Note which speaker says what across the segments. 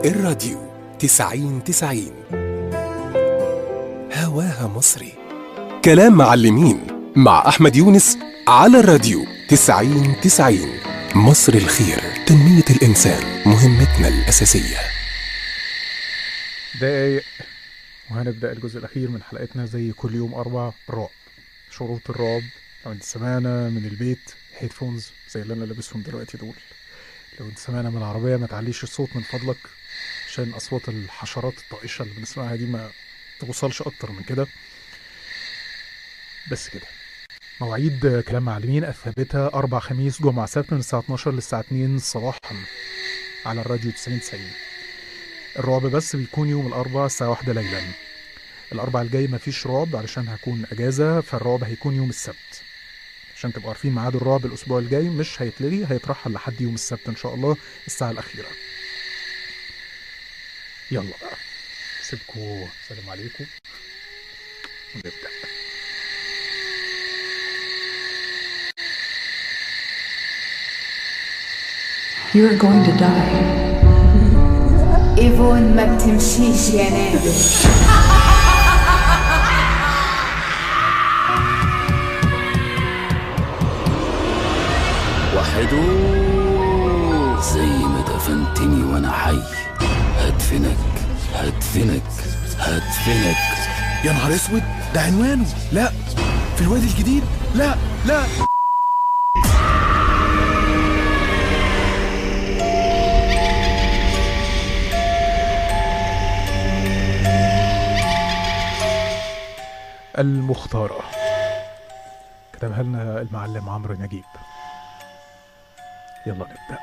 Speaker 1: الراديو تسعين تسعين هواها مصري كلام معلمين مع أحمد يونس على الراديو تسعين تسعين مصر الخير تنمية الإنسان مهمتنا الأساسية
Speaker 2: دقايق وهنبدأ الجزء الأخير من حلقتنا زي كل يوم أربع رعب شروط الرعب لو انت سمعنا من البيت هيدفونز زي اللي أنا لابسهم دلوقتي دول لو انت سمعنا من العربية ما تعليش الصوت من فضلك عشان أصوات الحشرات الطائشة اللي بنسمعها دي ما توصلش أكتر من كده بس كده مواعيد كلام معلمين الثابتة أربع خميس جمعة سبت من الساعة 12 للساعة 2 صباحا على الراديو 90 90 الرعب بس بيكون يوم الأربعاء الساعة واحدة ليلا الأربع الجاي مفيش رعب علشان هكون أجازة فالرعب هيكون يوم السبت عشان تبقوا عارفين ميعاد الرعب الأسبوع الجاي مش هيتلغي هيترحل لحد يوم السبت إن شاء الله الساعة الأخيرة يلا بقى سيبكوا سلام عليكم ونبدأ
Speaker 3: You are going to die.
Speaker 4: ايفون ما بتمشيش يا نادر
Speaker 5: وحدو زي ما دفنتني وانا حي هدفنك هدفنك هدفنك
Speaker 6: يا نهار اسود ده عنوانه لا في الوادي الجديد لا لا
Speaker 2: المختارة كتبها لنا المعلم عمرو نجيب يلا نبدأ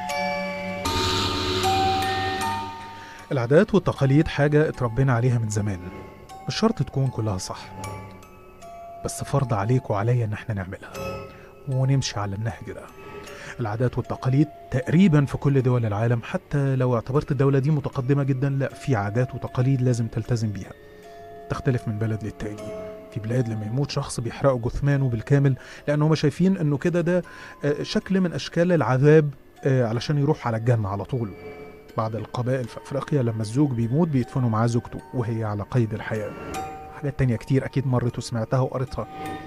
Speaker 2: العادات والتقاليد حاجة اتربينا عليها من زمان مش شرط تكون كلها صح بس فرض عليك وعليا ان احنا نعملها ونمشي على النهج ده العادات والتقاليد تقريبا في كل دول العالم حتى لو اعتبرت الدولة دي متقدمة جدا لا في عادات وتقاليد لازم تلتزم بيها تختلف من بلد للتاني في بلاد لما يموت شخص بيحرقوا جثمانه بالكامل لان هم شايفين انه كده ده آه، شكل من اشكال العذاب آه، علشان يروح على الجنه على طول بعض القبائل في افريقيا لما الزوج بيموت بيدفنوا معاه زوجته وهي على قيد الحياه حاجات تانية كتير اكيد مرت وسمعتها وقريتها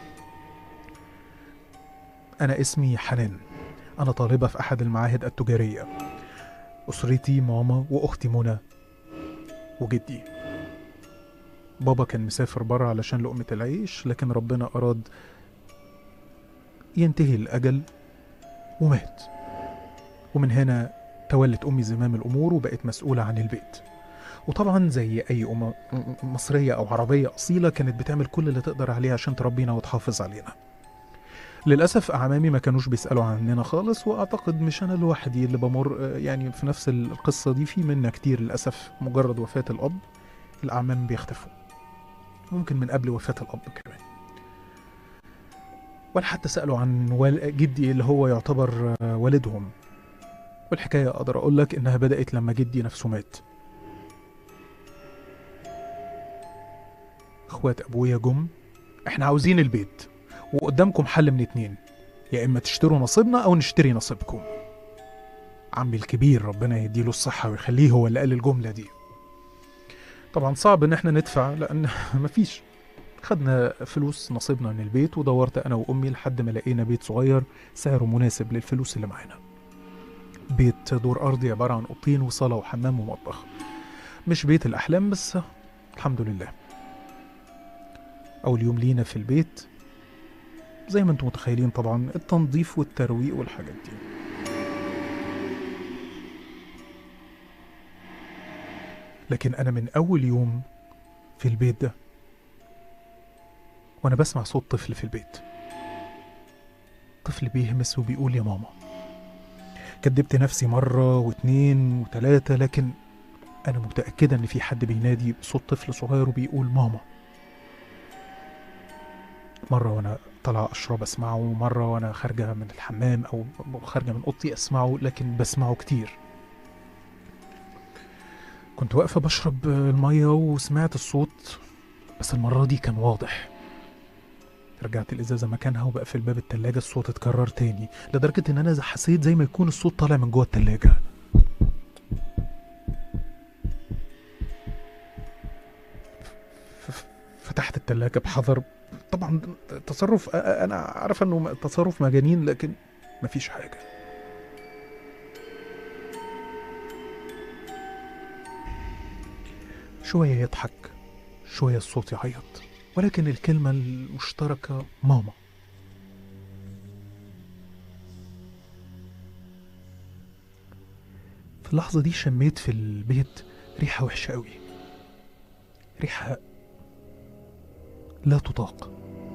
Speaker 2: انا اسمي حنان انا طالبه في احد المعاهد التجاريه اسرتي ماما واختي منى وجدي بابا كان مسافر بره علشان لقمة العيش لكن ربنا أراد ينتهي الأجل ومات ومن هنا تولت أمي زمام الأمور وبقت مسؤولة عن البيت وطبعا زي أي أم م- مصرية أو عربية أصيلة كانت بتعمل كل اللي تقدر عليه عشان تربينا وتحافظ علينا للأسف أعمامي ما كانوش بيسألوا عننا خالص وأعتقد مش أنا لوحدي اللي بمر آه، يعني في نفس القصة دي في منا كتير للأسف مجرد وفاة الأب الأعمام بيختفوا ممكن من قبل وفاة الأب كمان ولا حتى سألوا عن وال- جدي اللي هو يعتبر آه، والدهم والحكاية أقدر أقول لك إنها بدأت لما جدي نفسه مات إخوات أبويا جم إحنا عاوزين البيت وقدامكم حل من اتنين يا إما تشتروا نصيبنا أو نشتري نصيبكم عمي الكبير ربنا يديله الصحة ويخليه هو اللي قال الجملة دي طبعا صعب ان احنا ندفع لان مفيش خدنا فلوس نصيبنا من البيت ودورت انا وامي لحد ما لقينا بيت صغير سعره مناسب للفلوس اللي معانا بيت دور ارضي عباره عن اوضتين وصاله وحمام ومطبخ مش بيت الاحلام بس الحمد لله اول يوم لينا في البيت زي ما انتم متخيلين طبعا التنظيف والترويق والحاجات دي لكن أنا من أول يوم في البيت ده وأنا بسمع صوت طفل في البيت طفل بيهمس وبيقول يا ماما كدبت نفسي مرة واتنين وتلاتة لكن أنا متأكدة إن في حد بينادي بصوت طفل صغير وبيقول ماما مرة وأنا طالعة أشرب أسمعه مرة وأنا خارجة من الحمام أو خارجة من أوضتي أسمعه لكن بسمعه كتير كنت واقفة بشرب المية وسمعت الصوت بس المرة دي كان واضح رجعت الإزازة مكانها وبقفل باب التلاجة الصوت اتكرر تاني لدرجة إن أنا حسيت زي ما يكون الصوت طالع من جوه التلاجة التلاجة بحذر طبعا تصرف أ- أ- انا عارف انه تصرف مجانين لكن مفيش حاجة شوية يضحك شوية الصوت يعيط ولكن الكلمة المشتركة ماما في اللحظة دي شميت في البيت ريحة وحشة قوي ريحة لا تطاق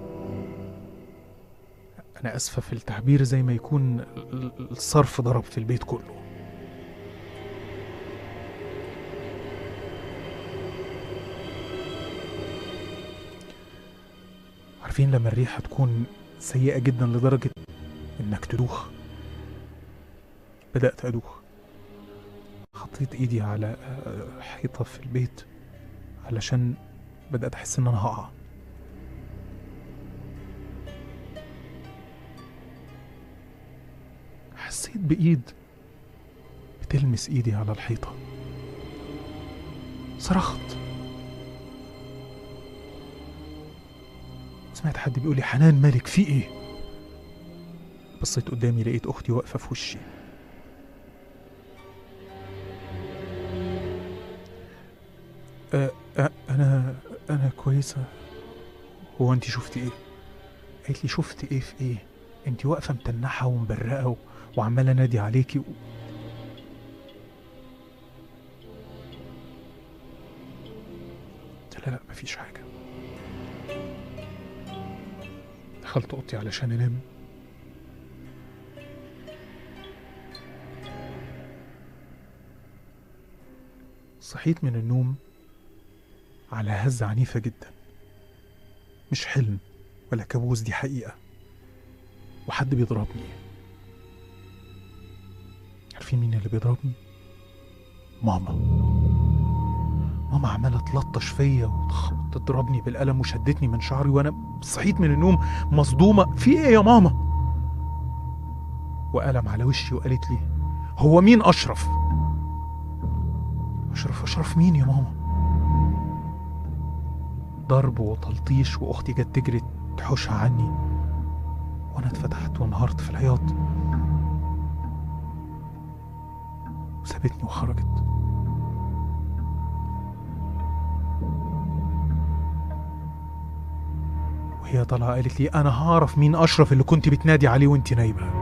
Speaker 2: أنا أسفة في التعبير زي ما يكون ال- ال- الصرف ضرب في البيت كله عارفين لما الريحة تكون سيئة جدا لدرجة إنك تدوخ بدأت أدوخ حطيت إيدي على آه، حيطة في البيت علشان بدأت أحس إن أنا هقع حسيت بإيد بتلمس إيدي على الحيطة صرخت سمعت حد بيقول لي حنان مالك في ايه بصيت قدامي لقيت اختي واقفه في وشي أه أه انا انا كويسه هو انت شفتي ايه قالت لي شفت ايه في ايه انت واقفه متنحه ومبرقه و... وعماله انادي عليكي و... قلت لها لا مفيش حاجه دخلت اوضتي علشان انام صحيت من النوم على هزة عنيفة جدا مش حلم ولا كابوس دي حقيقة وحد بيضربني عارفين مين اللي بيضربني؟ ماما ماما عمالة تلطش فيا وتخ- وتضربني بالقلم وشدتني من شعري وانا صحيت من النوم مصدومة في ايه يا ماما؟ وقلم على وشي وقالت لي هو مين أشرف؟ أشرف أشرف مين يا ماما؟ ضرب وتلطيش وأختي جت تجري تحوشها عني وأنا اتفتحت وانهارت في العياط وسابتني وخرجت وهي طالعة قالت لي أنا هعرف مين أشرف اللي كنت بتنادي عليه وأنت نايمة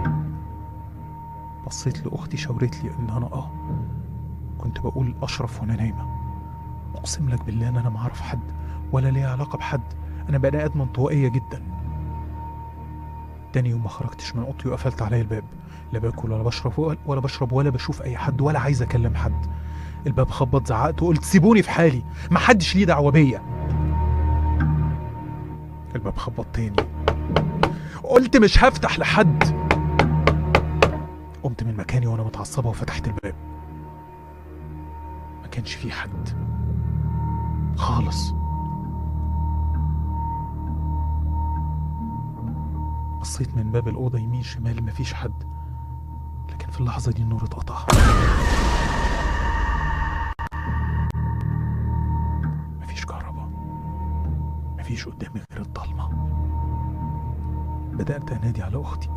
Speaker 2: بصيت لأختي شاورت لي إن أنا آه كنت بقول أشرف وأنا نايمة أقسم لك بالله إن أنا ما أعرف حد ولا ليا علاقة بحد أنا بني آدم انطوائية جدا تاني يوم ما خرجتش من أوضتي وقفلت عليا الباب لا باكل ولا بشرب ولا- ولا بشرب ولا بشوف أي حد ولا عايز أكلم حد الباب خبط زعقت وقلت سيبوني في حالي ما حدش ليه دعوة بيا الباب خبط تاني قلت مش هفتح لحد قمت من مكاني وانا متعصبة وفتحت الباب ما كانش في حد خالص بصيت من باب الأوضة يمين شمال مفيش حد لكن في اللحظة دي النور اتقطع مفيش كهرباء مفيش قدامي غير الضلمة بدأت أنادي على أختي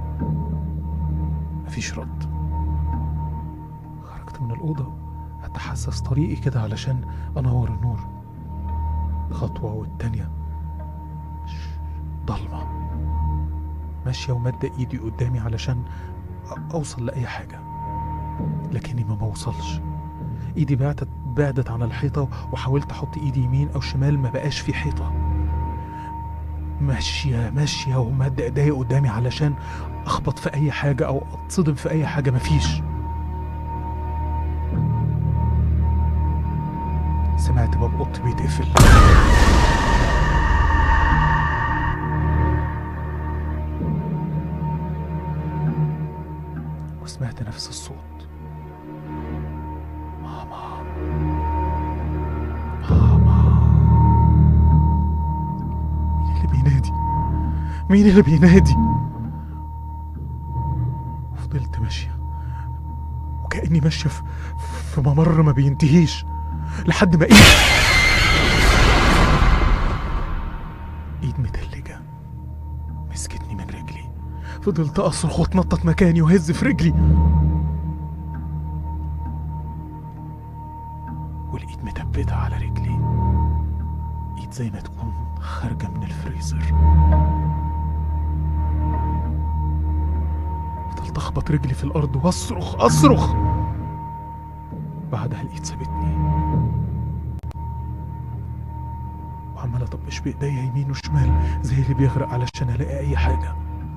Speaker 2: مفيش رد خرجت من الأوضة أتحسس طريقي كده علشان أنور النور خطوة والتانية ش- ضلمة ماشية ومادة إيدي قدامي علشان أ- أوصل لأي حاجة لكني ما بوصلش إيدي بعدت بعدت عن الحيطة وحاولت أحط إيدي يمين أو شمال ما بقاش في حيطة ماشية ماشية ومادة إيديا قدامي علشان أخبط في أي حاجة أو أتصدم في أي حاجة مفيش سمعت باب اوضتي بيتقفل وسمعت نفس الصوت ماما ماما مين اللي بينادي مين اللي بينادي وفضلت ماشية وكأني ماشية في, في ممر ما بينتهيش لحد ما ايه فضلت أصرخ واتنطط مكاني وهز في رجلي والإيد متبتة على رجلي إيد زي ما تكون خارجة من الفريزر فضلت أخبط رجلي في الأرض وأصرخ أصرخ بعدها الإيد سابتني وعمال أطبش بإيديا يمين وشمال زي اللي بيغرق علشان ألاقي أي حاجة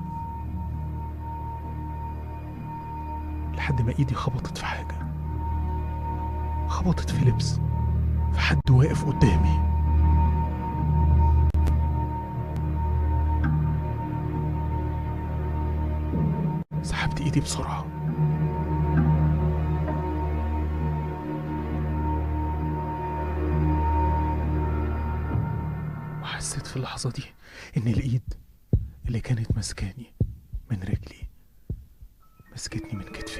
Speaker 2: لحد ما إيدي خبطت في حاجة خبطت في لبس في حد واقف قدامي سحبت ايدي بسرعة وحسيت في اللحظة دي إن الإيد اللي كانت ماسكاني من رجلي مسكتني من كتفي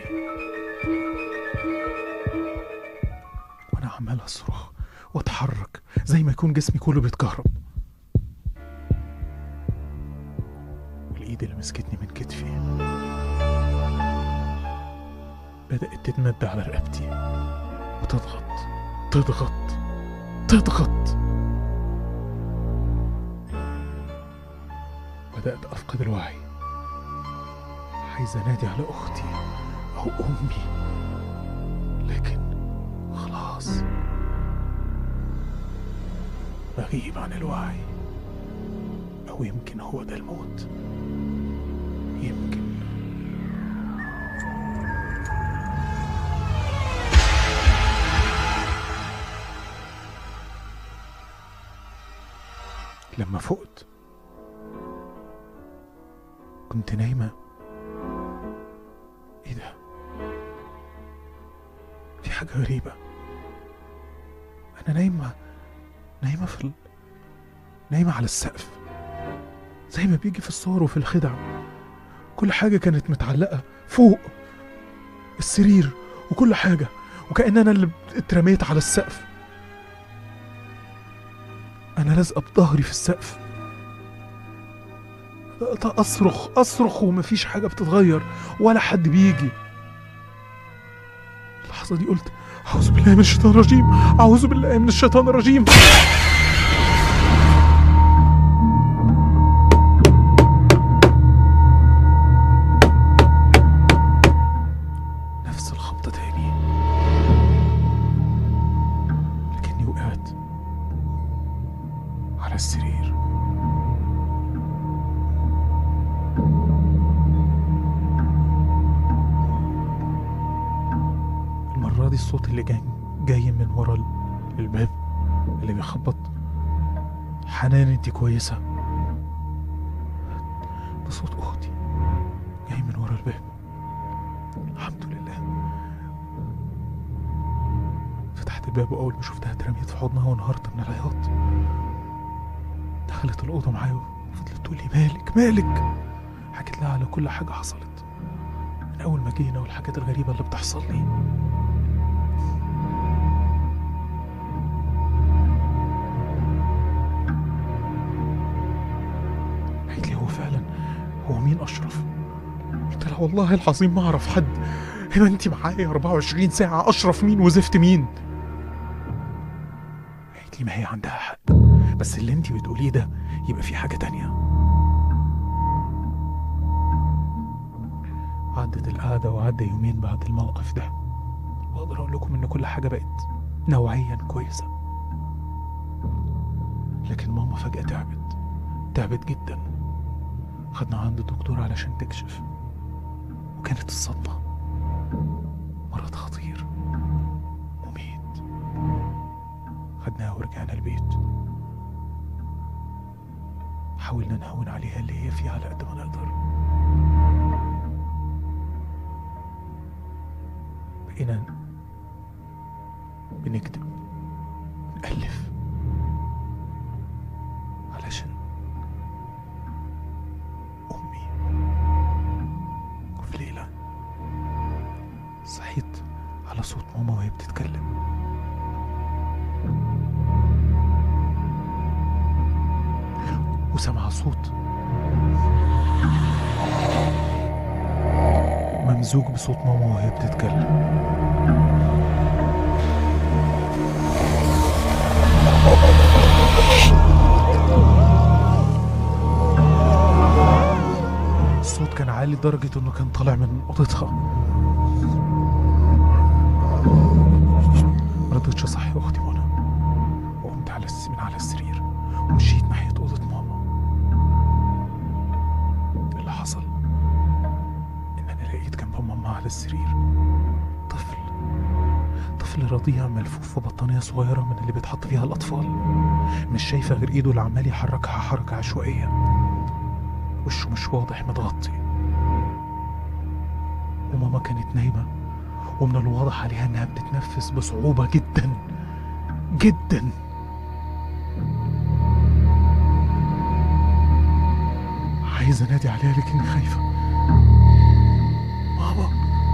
Speaker 2: وأنا عمال أصرخ وأتحرك زي ما يكون جسمي كله بيتكهرب والإيد اللي مسكتني من كتفي بدأت تتمد على رقبتي وتضغط تضغط تضغط بدأت أفقد الوعي عايز أنادي على أختي أو أمي لكن خلاص بغيب عن الوعي أو يمكن هو ده الموت يمكن لما فقت كنت نايمة ايه ده في حاجة غريبة أنا نايمة نايمة في ال... نايمة على السقف زي ما بيجي في الصور وفي الخدع كل حاجة كانت متعلقة فوق السرير وكل حاجة وكأن أنا اللي اترميت على السقف أنا لازقة بظهري في السقف بدأت أصرخ أصرخ ومفيش حاجة بتتغير ولا حد بيجي اللحظة دي قلت أعوذ بالله من الشيطان الرجيم أعوذ بالله من الشيطان الرجيم نفس الخبطة تاني لكني وقعت على السرير المرة دي الصوت اللي جاي جاي من ورا ال- الباب اللي بيخبط حنان انت كويسة ده صوت أختي جاي من ورا الباب الحمد لله فتحت الباب وأول ما شفتها اترميت في حضنها وانهارت من العياط دخلت الأوضة معايا وفضلت تقول لي مالك مالك حكيت لها على كل حاجة حصلت من أول ما جينا والحاجات الغريبة اللي بتحصل لي قالت لي هو فعلا هو مين أشرف؟ قلت لها والله العظيم ما أعرف حد هنا أنت معايا 24 ساعة أشرف مين وزفت مين؟ قالت لي ما هي عندها حق بس اللي أنت بتقوليه ده يبقى في حاجة تانية عدت القعدة وعدى يومين بعد الموقف ده وأقدر أقول لكم إن كل حاجة بقت نوعيا كويسة لكن ماما فجأة تعبت تعبت جدا خدنا عند الدكتور علشان تكشف وكانت الصدمة مرض خطير مميت خدناها ورجعنا البيت حاولنا نهون عليها اللي هي فيه على قد ما نقدر بقينا بنكتب نألف علشان أمي وفي ليلة صحيت على صوت ماما وهي بتتكلم وسمع صوت ممزوج بصوت ماما وهي بتتكلم الصوت كان عالي لدرجة انه كان طالع من اوضتها مرضتش اصحي اختي منى وقمت على الس- من على السرير ومشيت ناحية اوضة ماما اللي حصل ان انا لقيت جنب ماما على السرير طفل طفل رضيع ملفوف في بطانية صغيرة من اللي بيتحط فيها الأطفال مش شايفة غير إيده اللي عمال يحركها حركة عشوائية وشه مش واضح متغطي وماما كانت نايمة ومن الواضح عليها إنها بتتنفس بصعوبة جدا جدا عايز أنادي عليها لكني خايفة ماما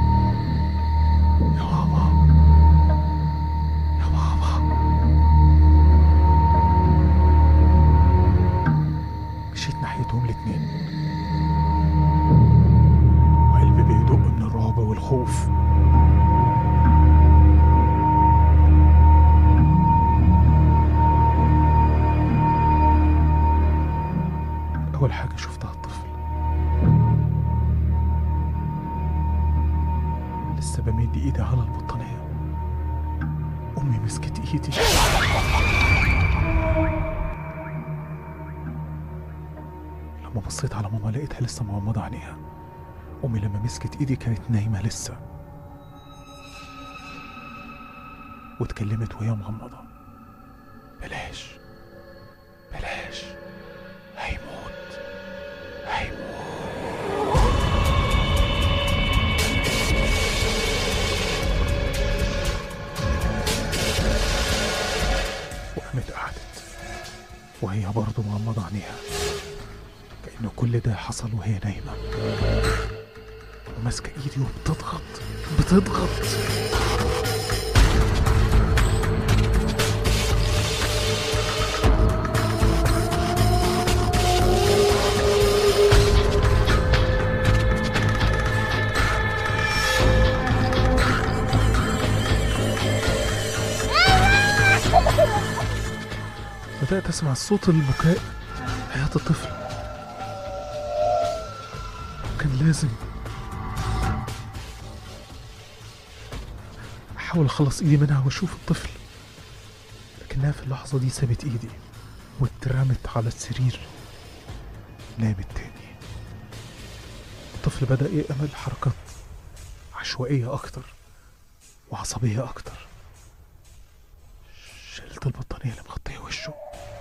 Speaker 2: يا ماما يا ماما مشيت ناحيتهم الاتنين وقلبي بيدق من الرعب والخوف أول حاجة شفتها الطفل لسه بمد إيدي على البطانية أمي مسكت إيدي لما بصيت على ماما لقيتها لسه مغمضة عينيها أمي لما مسكت إيدي كانت نايمة لسه واتكلمت وهي مغمضة بلاش بلاش هيموت هيموت وقامت قعدت وهي برضه مغمضة عينيها كأن كل ده حصل وهي نايمة وماسكة ايدي وبتضغط بتضغط بدأت أسمع صوت البكاء حياة الطفل كان لازم أحاول أخلص إيدي منها وأشوف الطفل لكنها في اللحظة دي سابت إيدي واترمت على السرير نامت تاني الطفل بدأ يعمل حركات عشوائية أكتر وعصبية أكتر شلت البطانية اللي مغطية وشه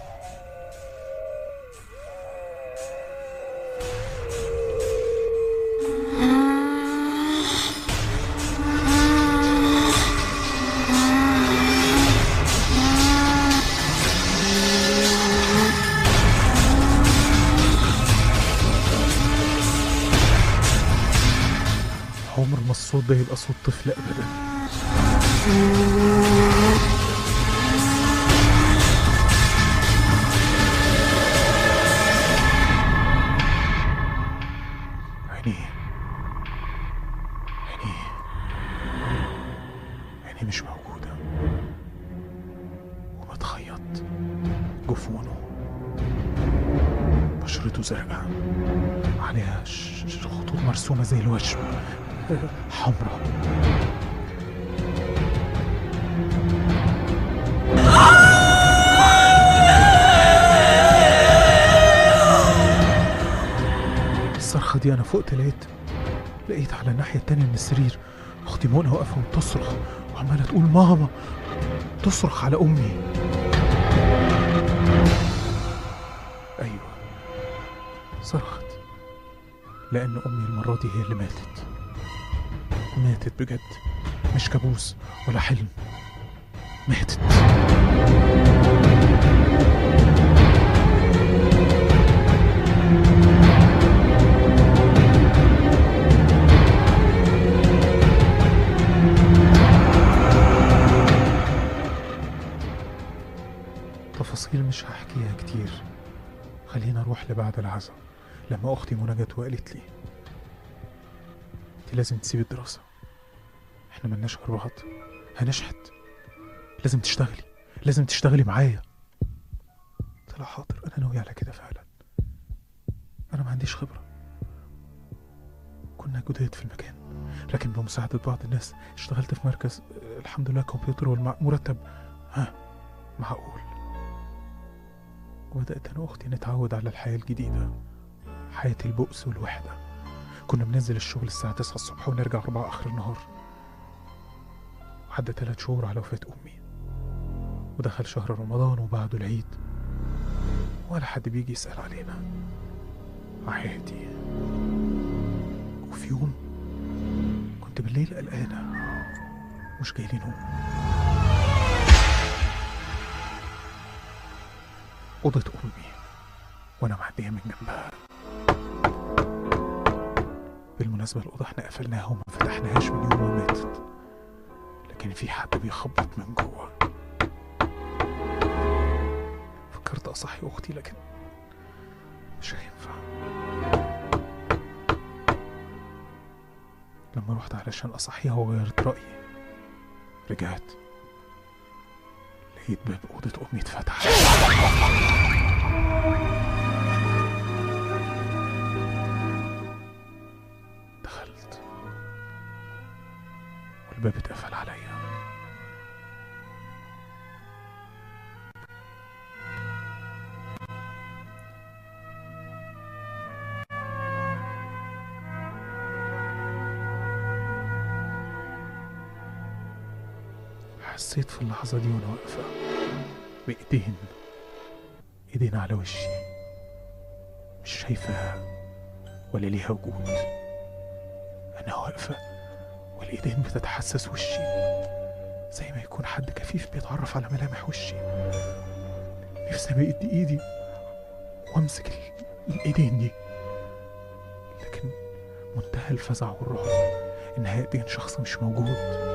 Speaker 2: عمر ما الصوت ده يبقى صوت طفل أبدا عينيه عينيه عينيه مش موجودة ومتخيط جفونه بشرته زرقاء عليها ش- ش- خطوط مرسومة زي الوشم حمراء الصرخة دي أنا فقت لقيت لقيت على الناحية التانية من السرير أختي منى واقفة وبتصرخ وعمالة تقول ماما تصرخ على أمي أيوة صرخت لأن أمي المرة دي هي اللي ماتت ماتت بجد مش كابوس ولا حلم ماتت تفاصيل مش هحكيها كتير خلينا نروح لبعد العزاء لما أختي منى جت وقالت لي انت لازم تسيبي الدراسة احنا ملناش غير بعض هنشحت لازم تشتغلي لازم تشتغلي معايا قلت لها حاضر انا ناوي على كده فعلا انا ما عنديش خبرة كنا جداد في المكان لكن بمساعدة بعض الناس اشتغلت في مركز آه، الحمد لله كمبيوتر والمرتب ها معقول وبدأت أنا وأختي نتعود على الحياة الجديدة حياة البؤس والوحدة كنا بننزل الشغل الساعة 9 الصبح ونرجع 4 آخر النهار عدى ثلاث شهور على وفاة أمي ودخل شهر رمضان وبعده العيد ولا حد بيجي يسأل علينا عادي وفي يوم كنت بالليل قلقانة مش جايلي نوم أوضة أمي وأنا معدية من جنبها بالمناسبة الأوضة احنا قفلناها وما فتحناهاش من يوم ما ماتت لكن في حد بيخبط من جوه فكرت أصحي أختي لكن مش هينفع لما رحت علشان أصحيها وغيرت رأيي رجعت لقيت باب أوضة أمي اتفتح دخلت والباب اتقفل عليا حسيت في اللحظة دي وأنا واقفة بإيدين إيدين على وشي مش شايفاها ولا ليها وجود أنا واقفة والإيدين بتتحسس وشي زي ما يكون حد كفيف بيتعرف على ملامح وشي نفسي أمد إيدي وأمسك ال- الإيدين دي لكن منتهى الفزع والرعب إنها إيدين شخص مش موجود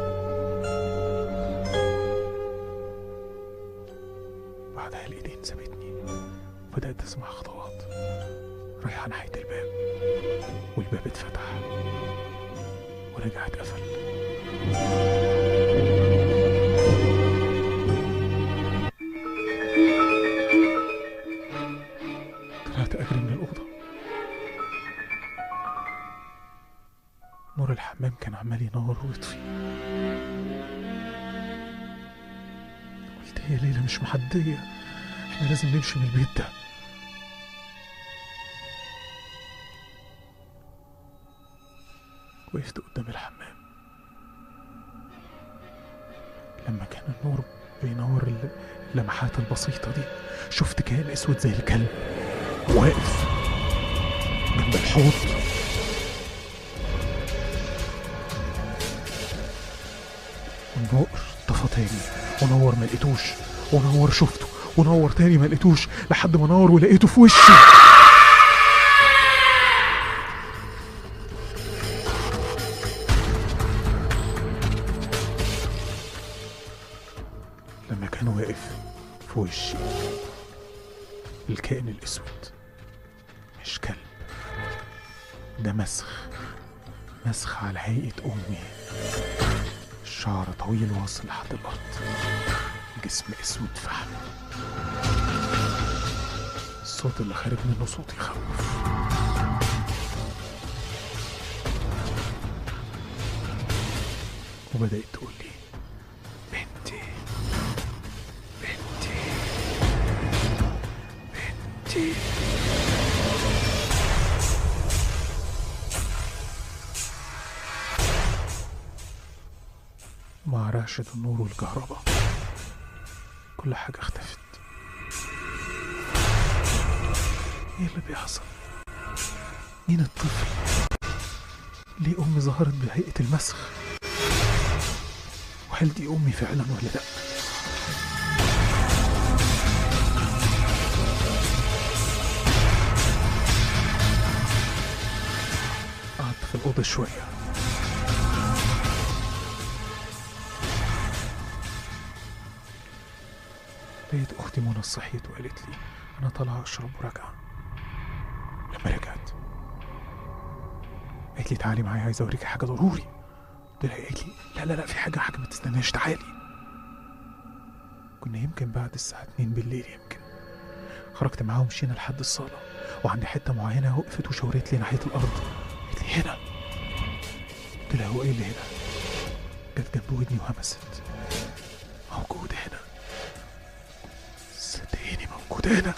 Speaker 2: بعدها الإيدين سابتني وبدأت أسمع خطوات رايحة ناحية الباب والباب اتفتح ورجع اتقفل طلعت أجري من الأوضة نور الحمام كان عمال ينور ويطفي قلت هي ليلة مش محدية احنا لازم نمشي من البيت ده وقفت قدام الحمام لما كان النور بينور ال- اللمحات البسيطة دي شفت كائن اسود زي الكلب واقف جنب الحوض والنور طفى تاني ونور ما لقيتوش ونور شفته ونور تاني ما لقيتوش لحد ما نور ولقيته في وشي لما كان واقف في وشي الكائن الاسود مش كلب ده مسخ مسخ على هيئة أمي الشعر طويل واصل لحد الأرض جسم اسود فحم الصوت اللي خارج منه صوت يخوف وبدأت تقول لي بنتي بنتي بنتي مع رعشة النور والكهرباء كل حاجة اختفت ايه اللي بيحصل مين الطفل ليه امي ظهرت بهيئة المسخ وهل دي امي فعلا ولا لا قعدت في الأوضة شوية لقيت أختي منى صحيت وقالت لي أنا طالعة أشرب وراجعة لما رجعت قالت لي تعالي معايا عايزه اوريكي حاجه ضروري قلت لها قالت لي لا لا لا في حاجه حاجه ما تستناش تعالي كنا يمكن بعد الساعه 2 بالليل يمكن خرجت معاها ومشينا لحد الصاله وعند حته معينه وقفت وشاورت لي ناحيه الارض قالت لي هنا قلت لها هو ايه اللي هنا جت جنب ودني وهمست موجود هنا صدقيني موجود هنا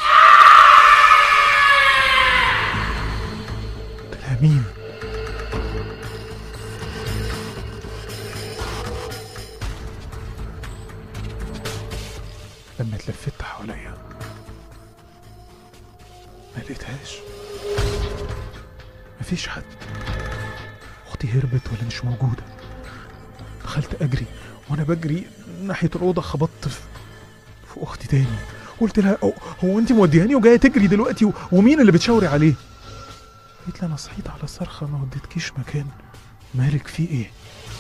Speaker 2: قلت لها مين لما اتلفت حواليا ما لقيتهاش مفيش حد اختي هربت ولا مش موجوده دخلت اجري وانا بجري ناحيه الاوضه خبطت في, في اختي تاني قلت لها هو, هو انت مودياني وجايه تجري دلوقتي و- ومين اللي بتشاوري عليه قالت لي انا صحيت على صرخه ما وديتكيش مكان مالك في ايه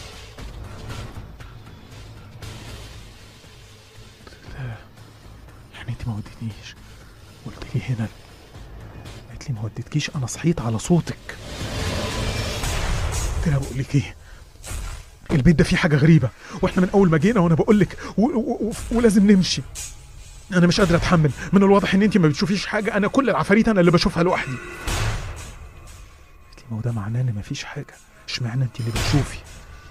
Speaker 2: قلت لها يعني انت ما وديتنيش قلت لي هنا قالت لي ما وديتكيش انا صحيت على صوتك قلت لها بقول لك ايه البيت ده فيه حاجه غريبه واحنا من اول ما جينا وانا بقول لك و- و- و- ولازم نمشي انا مش قادر اتحمل من الواضح ان انت ما بتشوفيش حاجه انا كل العفاريت انا اللي بشوفها لوحدي قالت لي ما هو ده معناه ان مفيش حاجه اشمعنى انت اللي بتشوفي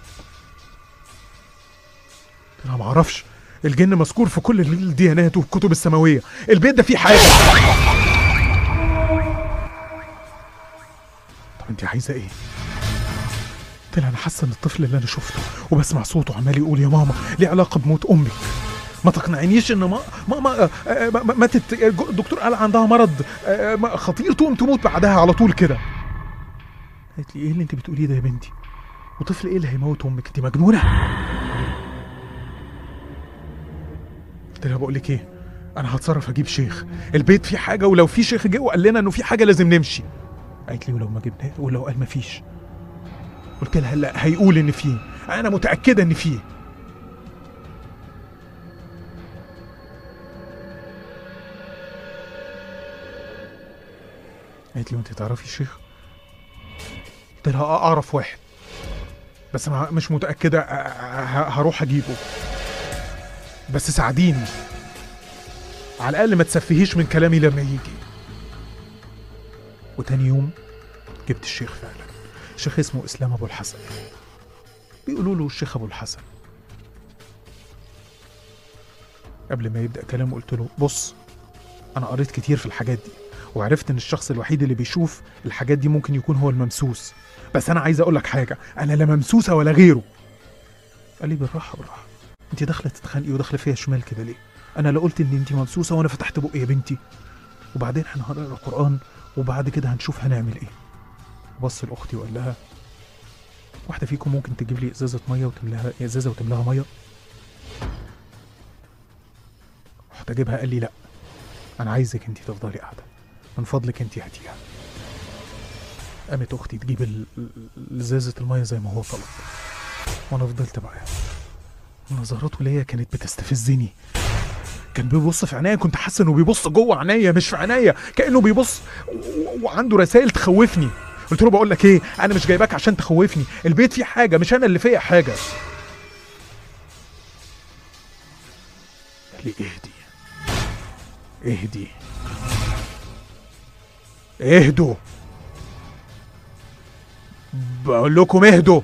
Speaker 2: قلت لها ما اعرفش الجن مذكور في كل الديانات والكتب السماويه البيت ده فيه حاجه طب انت عايزه ايه قلت لها انا حاسه ان الطفل اللي انا شفته وبسمع صوته عمال يقول يا ماما ليه علاقه بموت امك ما تقنعنيش ان ما ماما آه، آه، ما- ما- ماتت الدكتور قال عندها مرض آه، ما- خطير تقوم تموت بعدها على طول كده قالت لي ايه اللي انت بتقوليه ده يا بنتي وطفل ايه اللي هيموت امك انت مجنونه قلت لها بقول لك ايه انا هتصرف اجيب شيخ البيت فيه حاجه ولو في شيخ جه وقال لنا انه في حاجه لازم نمشي قالت لي ولو ما جبناه ولو قال ما فيش قلت لها لا هيقول ان فيه انا متاكده ان فيه قالت لي وانت تعرفي شيخ قلت لها اه اعرف واحد بس ما مش متاكده أ- أ- هروح اجيبه بس ساعديني على الاقل ما تسفهيش من كلامي لما يجي وتاني يوم جبت الشيخ فعلا شيخ اسمه اسلام ابو الحسن بيقولوا له الشيخ ابو الحسن قبل ما يبدا كلامه قلت له بص انا قريت كتير في الحاجات دي وعرفت ان الشخص الوحيد اللي بيشوف الحاجات دي ممكن يكون هو الممسوس بس انا عايز اقول لك حاجه انا لا ممسوسه ولا غيره قال لي بالراحه بالراحه انت داخله تتخانقي وداخله فيها شمال كده ليه انا لا قلت ان انت ممسوسه وانا فتحت بقي يا بنتي وبعدين احنا هنقرا القران وبعد كده هنشوف هنعمل ايه بص لاختي وقال لها واحده فيكم ممكن تجيب لي ازازه ميه وتملاها ازازه وتملاها ميه رحت اجيبها قال لي لا انا عايزك انت تفضلي قاعده من فضلك انت هاتيها قامت اختي تجيب ال- ال- ازازه الميه زي ما هو طلب وانا فضلت معاها نظراته ليا كانت بتستفزني كان بيبص في عينيا كنت حاسس انه بيبص جوه عينيا مش في عينيا كانه بيبص و- و- وعنده رسائل تخوفني قلت له بقول لك ايه انا مش جايباك عشان تخوفني البيت فيه حاجه مش انا اللي فيا حاجه قال لي اهدي اهدي اهدوا بقول لكم اهدوا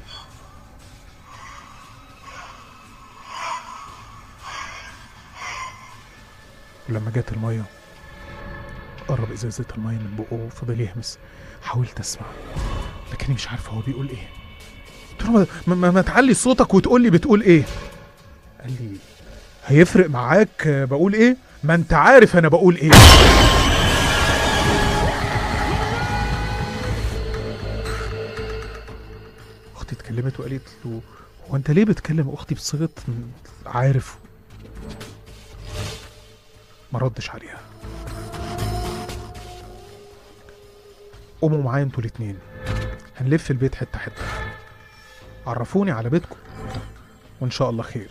Speaker 2: لما جت الميه قرب ازازه الميه من بقه وفضل يهمس حاولت اسمع لكني مش عارف هو بيقول ايه قلت له ما, ما, ما, ما تعلي صوتك وتقول لي بتقول ايه قال لي هيفرق معاك آه، بقول ايه ما انت عارف انا بقول ايه اختي اتكلمت وقالت له هو انت ليه بتكلم اختي بصيغه عارف ما ردش عليها قوموا معايا انتوا الاتنين هنلف البيت حته حته عرفوني على بيتكم وان شاء الله خير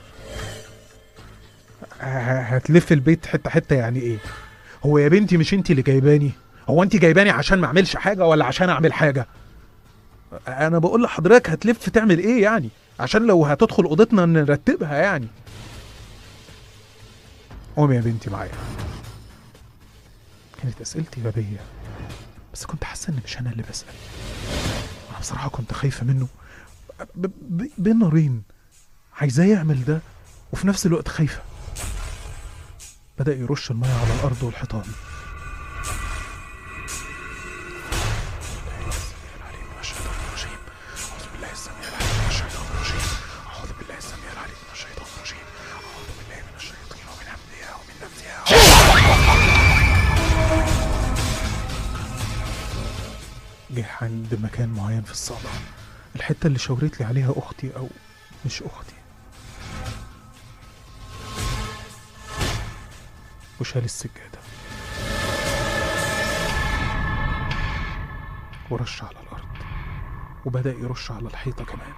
Speaker 2: ه- هتلف البيت حته حته يعني ايه هو يا بنتي مش انت اللي جايباني هو انت جايباني عشان ما اعملش حاجه ولا عشان اعمل حاجه انا بقول لحضرتك هتلف تعمل ايه يعني عشان لو هتدخل اوضتنا نرتبها يعني قومي يا بنتي معايا كانت اسئلتي غبيه بس كنت حاسه ان مش انا اللي بسال انا بصراحه كنت خايفه منه ب- ب- بين نارين عايزاه يعمل ده وفي نفس الوقت خايفه بدا يرش الميه على الارض والحيطان أعوذ بالله السميع العليم من الشيطان الرجيم. أعوذ بالله السميع العليم من الشيطان الرجيم. أعوذ بالله من الشياطين ومن همزها ومن نفسها جه عند مكان معين في الصالة الحتة اللي شاورت لي عليها أختي أو مش أختي وشال السجادة ورش على الأرض وبدأ يرش على الحيطة كمان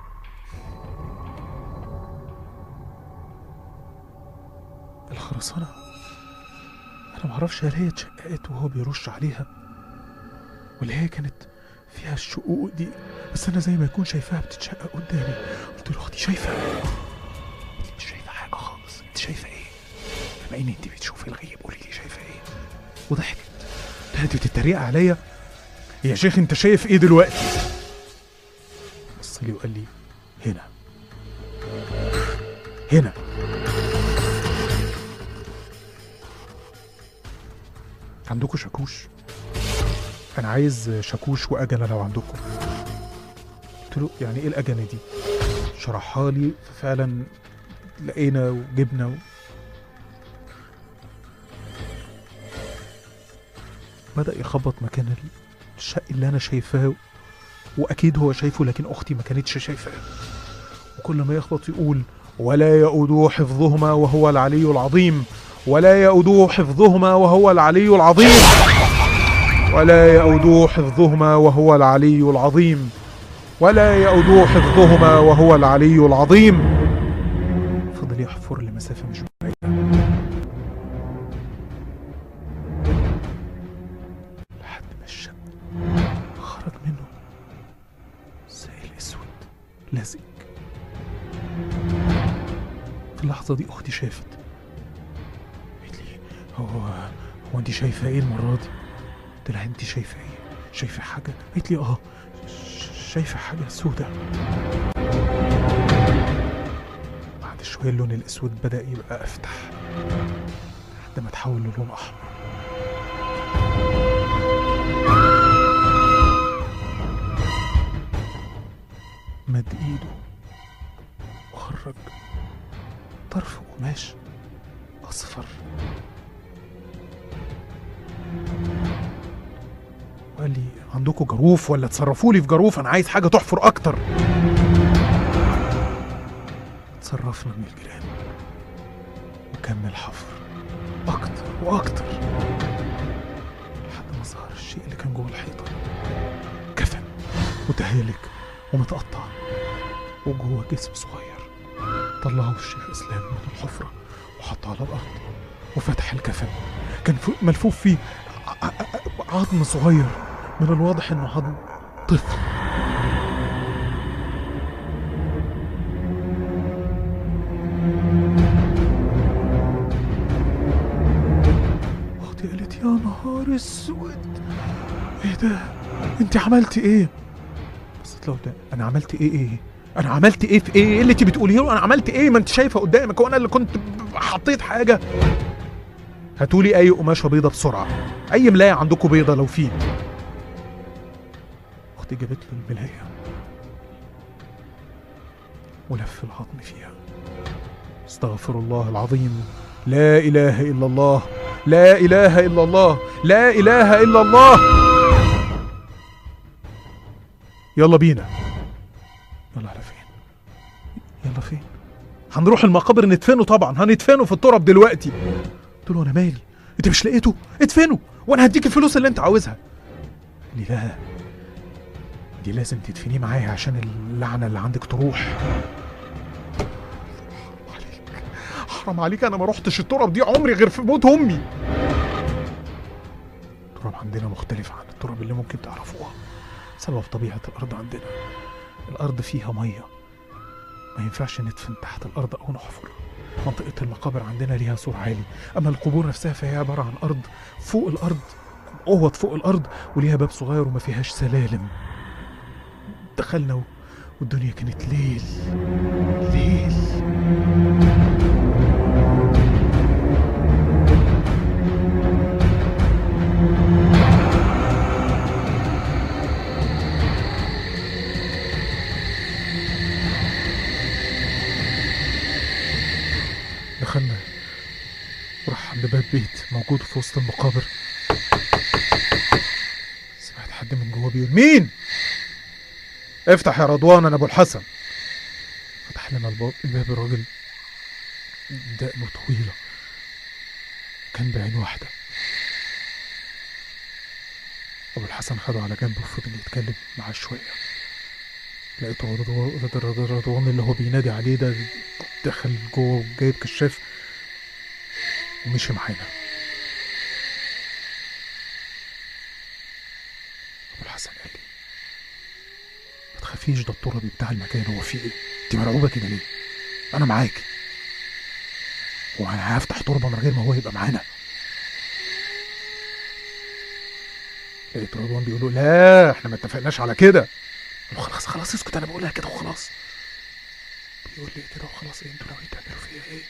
Speaker 2: الخرسانة أنا معرفش هل هي اتشققت وهو بيرش عليها ولا هي كانت فيها الشقوق دي بس أنا زي ما يكون شايفاها بتتشقق قدامي قلت له أختي شايفة أنت مش شايفة حاجة خالص أنت شايفة إيه؟ بما إن أنت بتشوفي الغيب قولي لي شايفة إيه؟ وضحكت ابتدت بتتريق عليا يا شيخ أنت شايف إيه دلوقتي؟ بص لي وقال لي هنا هنا عندكم شاكوش انا عايز شاكوش واجنه لو عندكم قلت له يعني ايه الاجنه دي شرحها لي ففعلا لقينا وجبنا و... بدأ يخبط مكان الشق اللي انا شايفاه واكيد هو شايفه لكن اختي ما كانتش شايفاه وكل ما يخبط يقول ولا يؤدو حفظهما وهو العلي العظيم ولا يؤدو حفظهما وهو العلي العظيم ولا يؤدو حفظهما وهو العلي العظيم ولا يؤدو حفظهما وهو العلي العظيم فضل يحفر لمسافة مش بعيدة لحد ما الشق خرج منه سائل اسود لزج في اللحظة دي أختي شافت قالت لي هو هو أنت شايفة إيه المرة دي؟ قلت لها أنت شايفة إيه؟ شايفة حاجة؟ قالت لي آه ش- شايفة حاجة سودة بعد شوية اللون الأسود بدأ يبقى أفتح لحد ما تحول للون أحمر مد إيده وخرج طرف قماش أصفر وقال لي عندكم جروف ولا تصرفوا لي في جروف انا عايز حاجه تحفر اكتر تصرفنا من الجيران وكمل حفر اكتر واكتر لحد ما ظهر الشيء اللي كان جوه الحيطه كفن متهالك ومتقطع وجوه جسم صغير طلعه الشيخ اسلام من الحفره وحطه على الارض وفتح الكفن كان فوق- ملفوف فيه ع- ع- عظم صغير من الواضح انه عظم طفل اختي قالت يا نهار اسود ايه ده انت عملتي ايه بصيت له قدام انا عملت ايه ايه انا عملت ايه في ايه ايه اللي انت بتقوليه له انا عملت ايه ما انت شايفه قدامك وانا اللي كنت ب- حطيت حاجه هاتولي اي قماشه بيضه بسرعه اي ملايه عندكم بيضه لو في اختي جابت له الملايه ولف العظم فيها استغفر الله العظيم لا اله الا الله لا اله الا الله لا اله الا الله يلا بينا يلا على فين يلا فين هنروح المقابر ندفنه طبعا هندفنه في التراب دلوقتي قلت له انا مالي انت مش لقيته ادفنه وانا هديك الفلوس اللي انت عاوزها قال لي لا دي لازم تدفنيه معايا عشان اللعنه اللي عندك تروح حرام عليك حرام عليك انا ما رحتش التراب دي عمري غير في موت امي التراب عندنا مختلف عن التراب اللي ممكن تعرفوها سبب طبيعة الأرض عندنا الأرض فيها مية ما ينفعش ندفن تحت الأرض أو نحفر منطقة المقابر عندنا ليها سور عالي أما القبور نفسها فهي عبارة عن أرض فوق الأرض أوض فوق الأرض وليها باب صغير وما فيهاش سلالم دخلنا و- والدنيا كانت ليل ليل دخلنا وراح عند باب بيت موجود في وسط المقابر سمعت حد من جوه بيقول مين؟ افتح يا رضوان انا ابو الحسن فتح لنا الباب الباب الراجل دقنه طويلة كان بعين واحدة أبو الحسن خده على جنب وفضل يتكلم معاه شوية لقيت رضوان رضوان اللي هو بينادي عليه ده دخل جوه جايب كشاف ومشي معانا أبو الحسن قال لي ما تخافيش ده التربي بتاع المكان هو فيه ايه انت مرعوبة كده ليه انا معاك وانا هفتح تربة من غير ما هو يبقى معانا لقيت رضوان بيقول له لا احنا ما اتفقناش على كده قلت له خلاص خلاص اسكت انا بقولها كده وخلاص بيقول لي كده وخلاص ايه انتوا ناويين تعملوا فيها ايه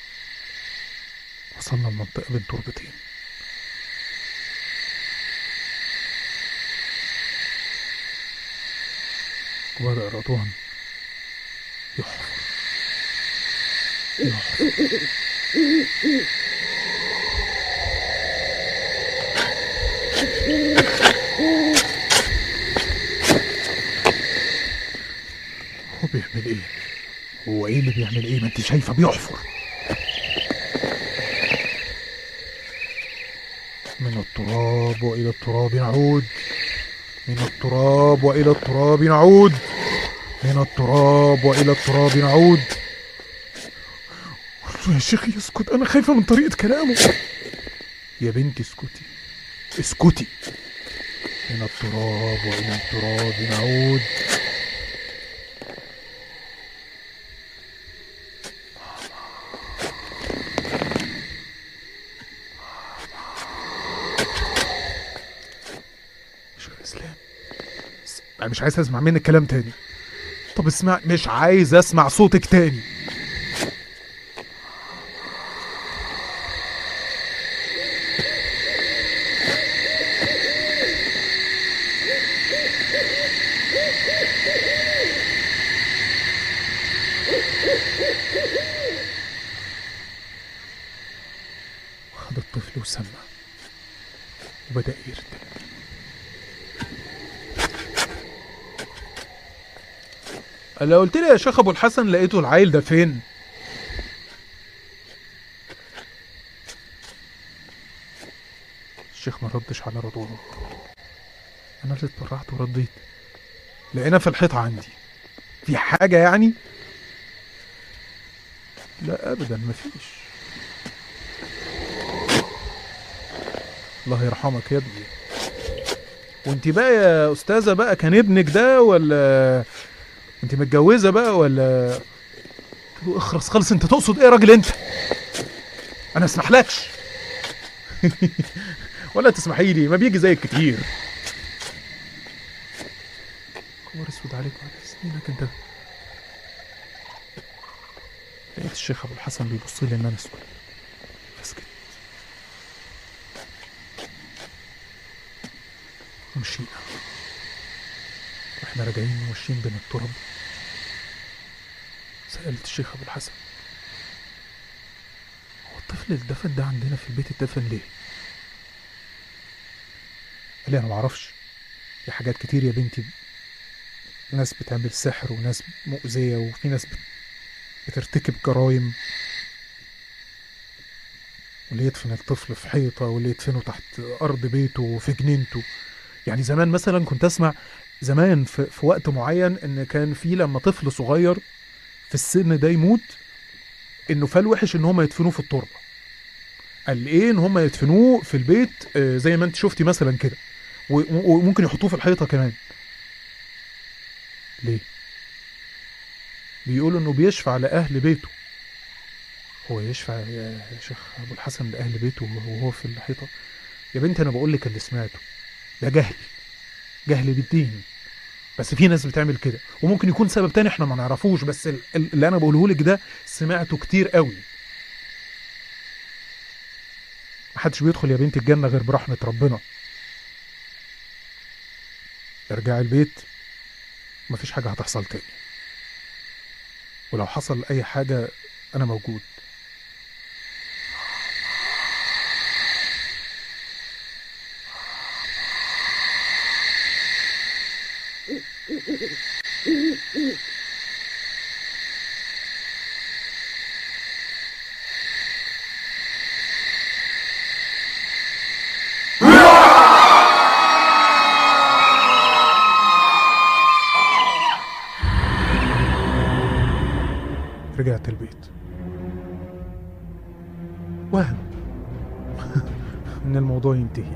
Speaker 2: وصلنا لمنطقة بين تربتين وبدأ رضوان يحفر يحفر هو بيعمل ايه؟ هو ايه اللي بيعمل ايه؟ ما انت شايفه بيحفر من التراب والى التراب نعود من التراب والى التراب نعود من التراب والى التراب نعود قلت له يا شيخ اسكت انا خايفه من طريقه كلامه يا بنتي اسكتي اسكتي من التراب والى التراب نعود شيخ اسلام س- انا مش عايز اسمع منك كلام تاني طب اسمع مش عايز اسمع صوتك تاني خد الطفل وسمع وبدأ يرتل لو قلت لي يا شيخ ابو الحسن لقيته العيل ده فين الشيخ ما ردش على رضوان انا اللي اتبرعت ورديت لقينا في الحيطة عندي في حاجة يعني لا ابدا مفيش الله يرحمك يا ابني وانت بقى يا استاذه بقى كان ابنك ده ولا انت متجوزه بقى ولا قلت له اخرس خالص انت تقصد ايه يا راجل انت انا اسمحلكش ولا تسمحي لي ما بيجي زيك كتير خبر اسود عليك وعلى سنينك انت لقيت الشيخ ابو الحسن بيبص لي ان انا اسكت فسكت ومشينا واحنا راجعين ماشيين بين التراب سألت الشيخ أبو الحسن هو الطفل اللي اتدفن ده عندنا في البيت اتدفن ليه؟ قال لي أنا معرفش في حاجات كتير يا بنتي ناس بتعمل سحر وناس مؤذية وفي ناس بت- بترتكب جرايم واللي يدفن الطفل في حيطة واللي يدفنه تحت أرض بيته وفي جنينته يعني زمان مثلا كنت أسمع زمان في, في وقت معين إن كان في لما طفل صغير في السن ده يموت إنه فال وحش إن هم يدفنوه في التربة قال إيه إن هم يدفنوه في البيت آه، زي ما أنت شفتي مثلا كده و- و- وممكن يحطوه في الحيطة كمان ليه بيقولوا انه بيشفع لاهل بيته هو يشفع يا شيخ ابو الحسن لاهل بيته وهو في الحيطه يا بنتي انا بقول لك اللي سمعته ده جهل جهل بالدين بس في ناس بتعمل كده وممكن يكون سبب تاني احنا ما نعرفوش بس ال- ال- اللي انا بقوله لك ده سمعته كتير قوي محدش بيدخل يا بنتي الجنه غير برحمه ربنا ارجعي البيت مفيش حاجه هتحصل تاني ولو حصل اي حاجه انا موجود رجعت البيت وهم ان الموضوع ينتهي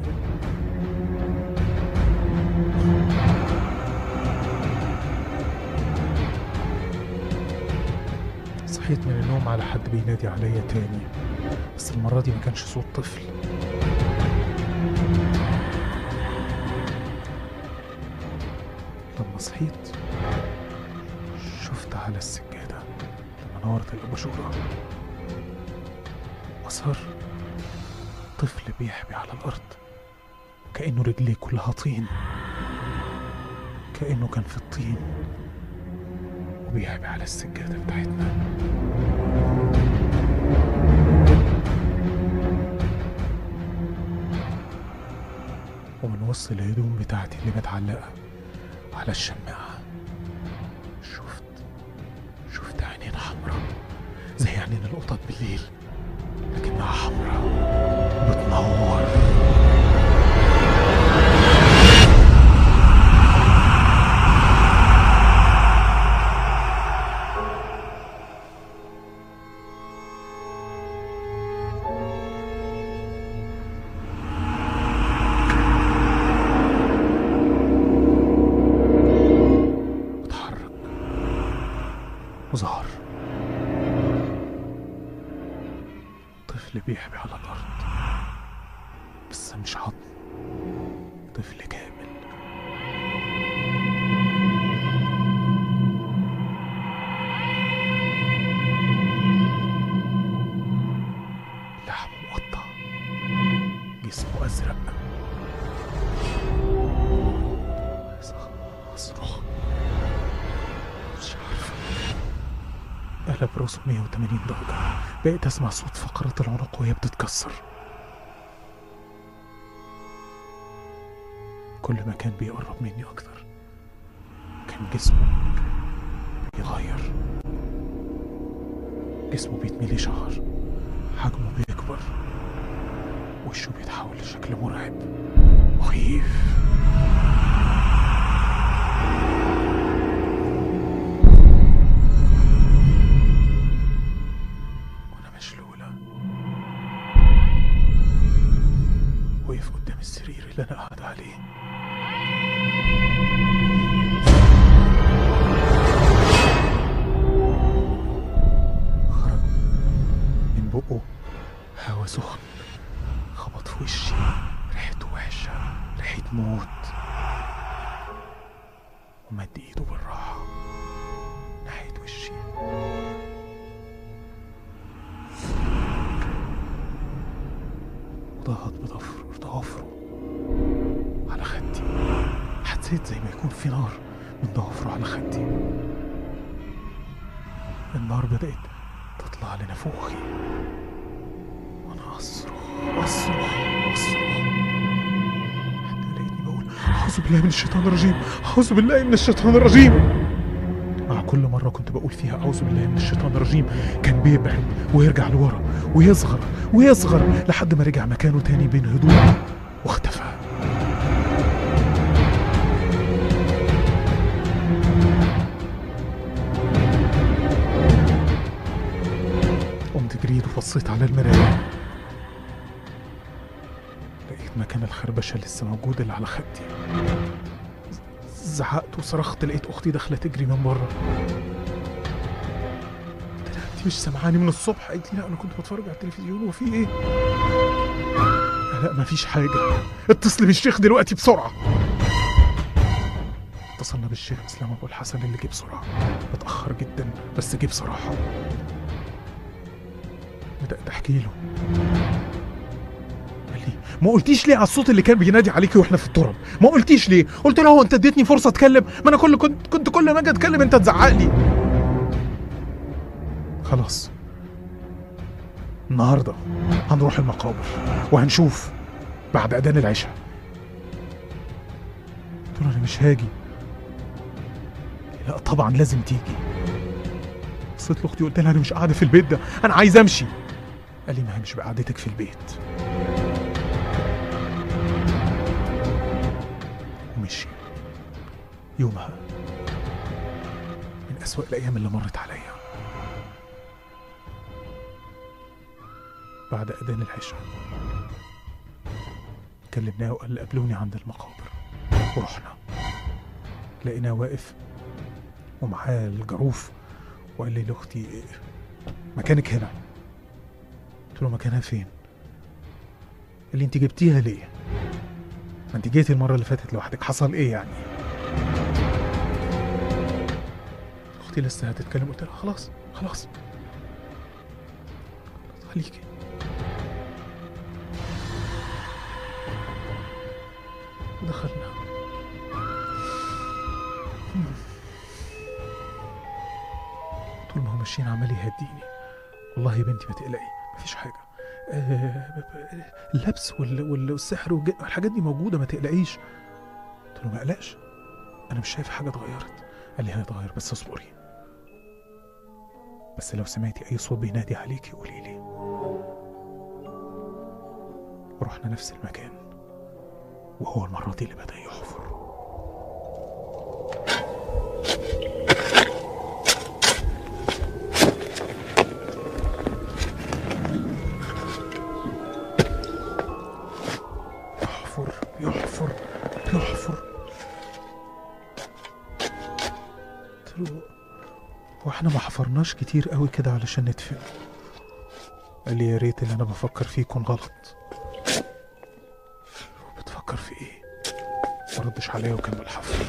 Speaker 2: صحيت من النوم على حد بينادي عليا تاني بس المرة دي ما كانش صوت طفل لما صحيت شفت على السجادة لما نورت الأباجورة أثر طفل بيحبي على الأرض كأنه رجليه كلها طين كأنه كان في الطين وبيحبي على السجادة بتاعتنا ومن وسط الهدوم بتاعتي اللي متعلقة على الشماعة شفت شفت عينين حمراء زي عينين القطط بالليل لكنها حمراء بتنور اتحرك وظهر طفل بيحبي على الأرض بس مش عظم طفل كامل لحمه مقطع جسمه أزرق أصرخ مش عارفة قلب راسه 180 درجة بقيت أسمع صوت فقرات العنق وهي بتتكسر كل ما كان بيقرب مني أكتر كان جسمه بيغير جسمه بيتملي شعر حجمه بيكبر وشه بيتحول لشكل مرعب مخيف وانا مشلولة وقف قدام السرير اللي انا قاعد عليه خرج من بقه هوا سخن خبط في وشي ريحته وحشة ريحة موت ومد ايده بالراحة ناحية وشي وضغط بضفر ضوافره على خدي حسيت زي ما يكون في نار من ضوافره على خدي النار بدأت تطلع لنافوخي وأنا أصرخ أصرخ أصرخ حتى لقيتني بقول أعوذ بالله من الشيطان الرجيم أعوذ بالله من الشيطان الرجيم مع كل مرة كنت بقول فيها أعوذ بالله من الشيطان الرجيم كان بيبعد ويرجع لورا ويصغر ويصغر لحد ما رجع مكانه تاني بين هدوء واختفى قمت جريت وبصيت على المراية لقيت مكان الخربشة لسه موجود اللي على خدي زعقت وصرخت لقيت اختي داخله تجري من بره قلت لها انت مش سامعاني من الصبح قالت لي لا انا كنت بتفرج على التلفزيون وفي ايه لا مفيش حاجه اتصلي بالشيخ دلوقتي بسرعه اتصلنا بالشيخ اسلام ابو الحسن اللي جه بسرعه متاخر جدا بس جه بصراحه بدات احكي له قال لي ما قلتيش ليه على الصوت اللي كان بينادي عليكي واحنا في التراب ما قلتيش ليه قلت له هو انت اديتني فرصه اتكلم ما انا كل كنت كنت كل ما اجي اتكلم انت تزعق لي خلاص النهارده هنروح المقابر وهنشوف بعد اذان العشاء قلت له انا مش هاجي لا طبعا لازم تيجي بصيت لاختي قلت لها انا مش قاعده في البيت ده انا عايز امشي قال لي ما هي مش بقعدتك في البيت ومشي يومها من أسوأ الأيام اللي مرت عليا بعد أذان العشاء كلمناه وقال لي قابلوني عند المقابر ورحنا لقيناه واقف ومعاه الجروف وقال لي لاختي مكانك هنا قلت له مكانها فين قال لي انت جبتيها ليه ما انت جيتي المره اللي فاتت لوحدك حصل ايه يعني اختي لسه هتتكلم قلت لها خلاص خلاص خليكي دخلنا طول ما هو ماشيين عمال يهديني والله يا بنتي ما تقلقي مفيش حاجه آه، اللبس وال- وال- والسحر والج- والحاجات دي موجوده ما تقلقيش قلت له ما اقلقش انا مش شايف حاجه اتغيرت قال لي هيتغير بس اصبري بس لو سمعتي اي صوت بينادي عليكي قولي لي رحنا نفس المكان وهو المره دي اللي بدا يحفر يحفر يحفر يحفر قلت له هو احنا ما حفرناش كتير قوي كده علشان ندفن قال لي يا ريت اللي انا بفكر فيه يكون غلط بتفكر في ايه ما ردش عليا وكمل حفر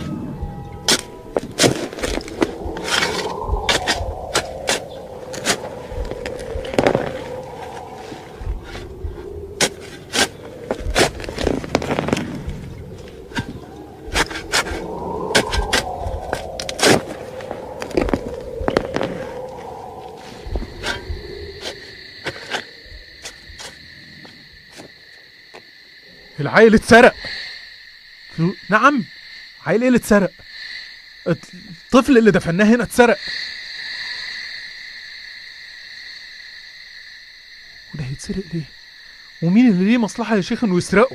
Speaker 2: العيل اتسرق قلت له، نعم عيل ايه اللي اتسرق الطفل اللي دفناه هنا اتسرق وده هيتسرق ليه ومين اللي ليه مصلحة يا شيخ انه يسرقه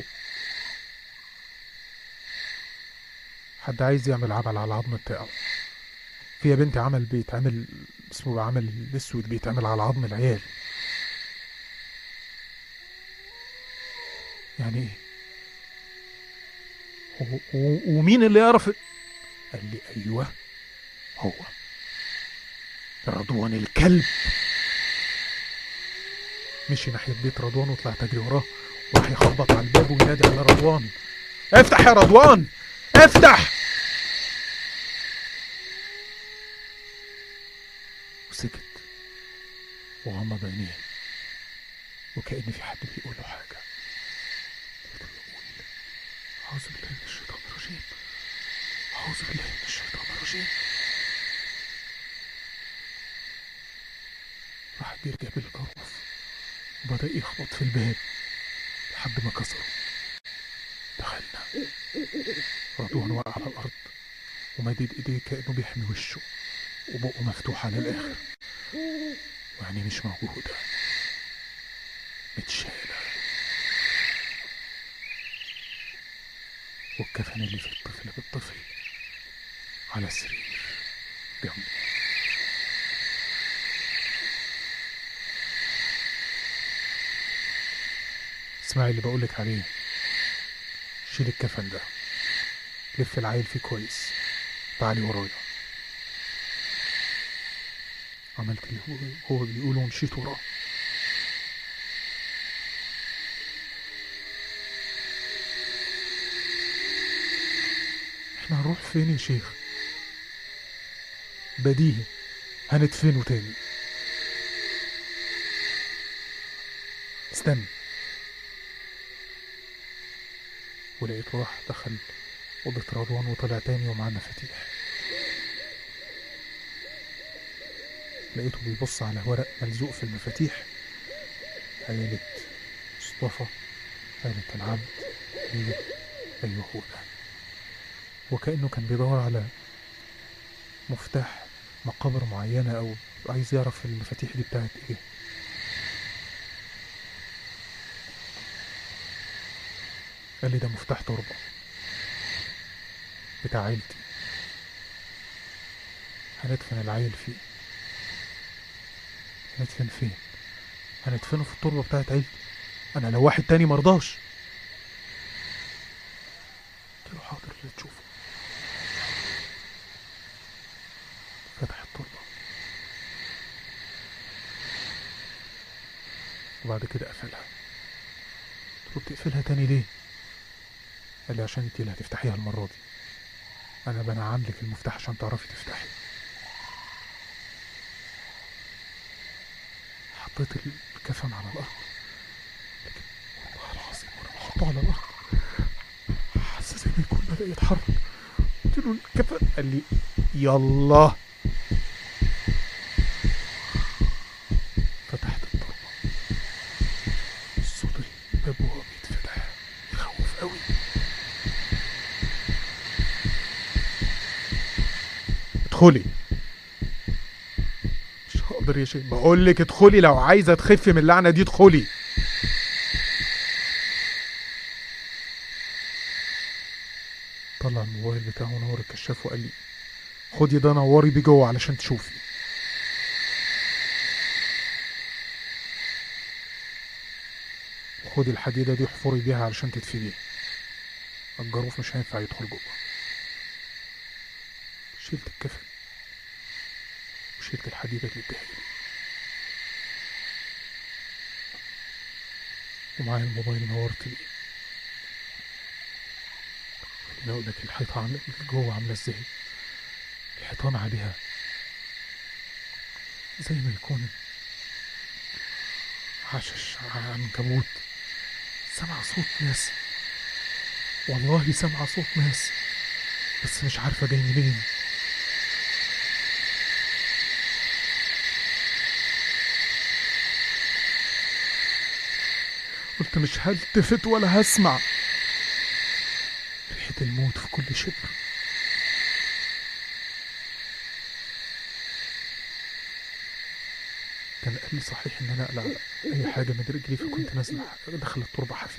Speaker 2: حد عايز يعمل عمل على العظم بتاعه في يا بنتي عمل بيتعمل اسمه عمل الاسود بيتعمل على عظم العيال يعني ايه و- و- ومين اللي يعرف قال لي ايوه هو رضوان الكلب مشي ناحية بيت رضوان وطلعت اجري وراه وراح يخبط على الباب وينادي على رضوان افتح يا رضوان افتح وسكت وغمض عينيه وكأن في حد بيقول له حاجة قلت له قول أعوذ بالله من الشيطان الرجيم أعوذ بالله من الشيطان الرجيم راح بير جاب الجروف وبدأ يخبط في الباب لحد ما كسره دخلنا رضوان وقع على الأرض ومدد إيديه كأنه بيحمي وشه وبقه مفتوح على الآخر وعينيه مش موجودة متشالة والكفن اللي في الطفل بالطفل على السرير جنبه اسمعي اللي بقولك عليه شيل الكفن ده لف العيل فيه كويس تعالي ورايا عملت اللي هو, هو بيقوله ومشيت وراه احنا هنروح فين يا شيخ بديهي هندفنه تاني استنى ولقيته راح دخل أوضة رضوان وطلع تاني ومعاه مفاتيح لقيته بيبص على ورق ملزوق في المفاتيح عيلة مصطفى عيلة العبد هي أيوه هو ده وكأنه كان بيدور على مفتاح مقابر معينة أو عايز يعرف المفاتيح دي بتاعت إيه قال لي ده مفتاح تربة بتاع عيلتي هندفن العيل فيه هندفن فين هندفنه في التربة بتاعت عيلتي أنا لو واحد تاني مرضاش قلت له حاضر اللي تشوفه فتح التربة وبعد كده قفلها قلت له بتقفلها تاني ليه قال لي عشان انت اللي هتفتحيها المرة دي انا بنعم لك المفتاح عشان تعرفي تفتحي حطيت الكفن على الارض لكن والله العظيم وانا بحطه على الارض حاسس زي ما يكون بدا يتحرك قلت له الكفن قال لي يلا فتحت التربه صوت الباب وهو بيتفتح يخوف قوي ادخلي مش هقدر يا شيخ بقول لك ادخلي لو عايزه تخفي من اللعنه دي ادخلي طلع الموبايل بتاعه ونور الكشاف وقال لي خدي ده نوري بيه جوه علشان تشوفي خدي الحديده دي احفري بيها علشان تدفنيه الجاروف مش هينفع يدخل جوه شلت الكفن وشلت الحديدة اللي اداها لي ومعايا الموبايل نورت بيه خليني اقول لك الحيطة عاملة جوه عاملة ازاي الحيطان عليها زي ما يكون عشش عنكبوت سمع صوت ناس والله سمع صوت ناس بس مش عارفة جاي منين قلت مش هلتفت ولا هسمع ريحة الموت في كل شبر كان قال لي صحيح ان انا اقلع اي حاجة من رجلي فكنت نازلة داخل التربة حافية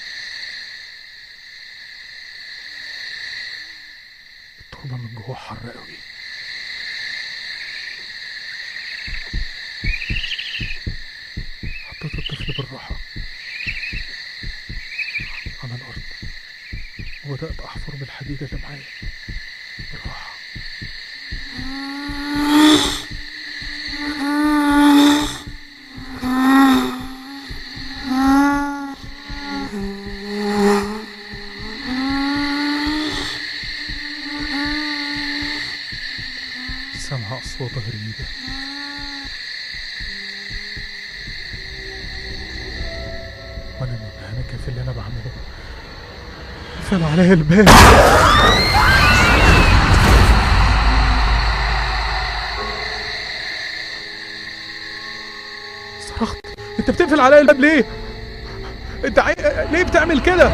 Speaker 2: التربة من جوه حر قوي حطيت الطفل بالراحة على الأرض وبدأت أحفر بالحديدة اللي معايا بالراحة سامعة أصوات غريبة وأنا منهمكة في اللي أنا بعمله قفل عليا الباب صرخت أنت بتقفل عليا الباب ليه؟ أنت عي... ليه بتعمل كده؟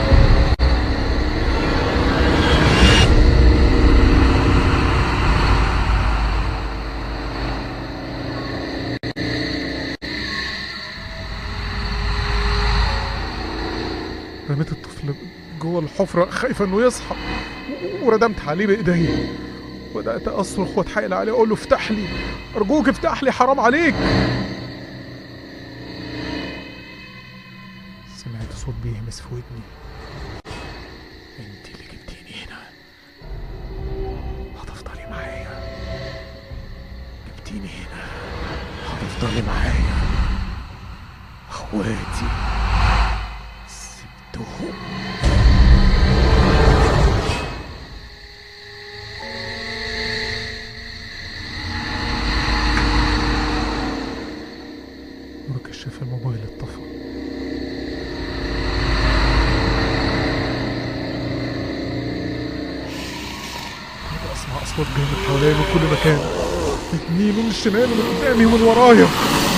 Speaker 2: رميت الطفل جوه الحفرة خايفة انه يصحى و- وردمت عليه بايديا بدأت أصرخ وأتحايل عليه أقول له افتح لي أرجوك افتح لي حرام عليك سمعت صوت بيهمس في ودني انت اللي جبتيني هنا افضلي معايا اخواتي سبتهم نور كشاف الموبايل اتطفى بدأ اسمع اصوات جايه من حواليا من كل مكان من اليمين ومن الشمال ومن قدامي ومن ورايا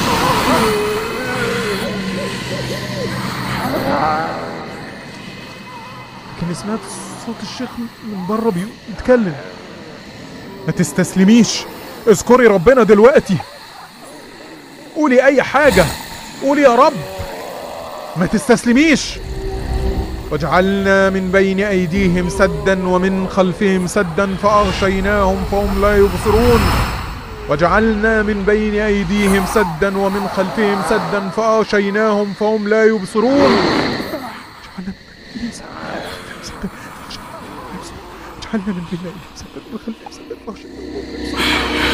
Speaker 2: لكني سمعت صوت الشيخ من بره بيتكلم ما تستسلميش اذكري ربنا دلوقتي قولي اي حاجة قولي يا رب ما تستسلميش وجعلنا من بين ايديهم سدا ومن خلفهم سدا فاغشيناهم فهم لا يبصرون وجعلنا من بين ايديهم سدا ومن خلفهم سدا فاغشيناهم فهم لا يبصرون جعلنا من بين أيديهم سداً جعلنا من بين ايديهم سدا ومن خلفهم سدا فاغشيناهم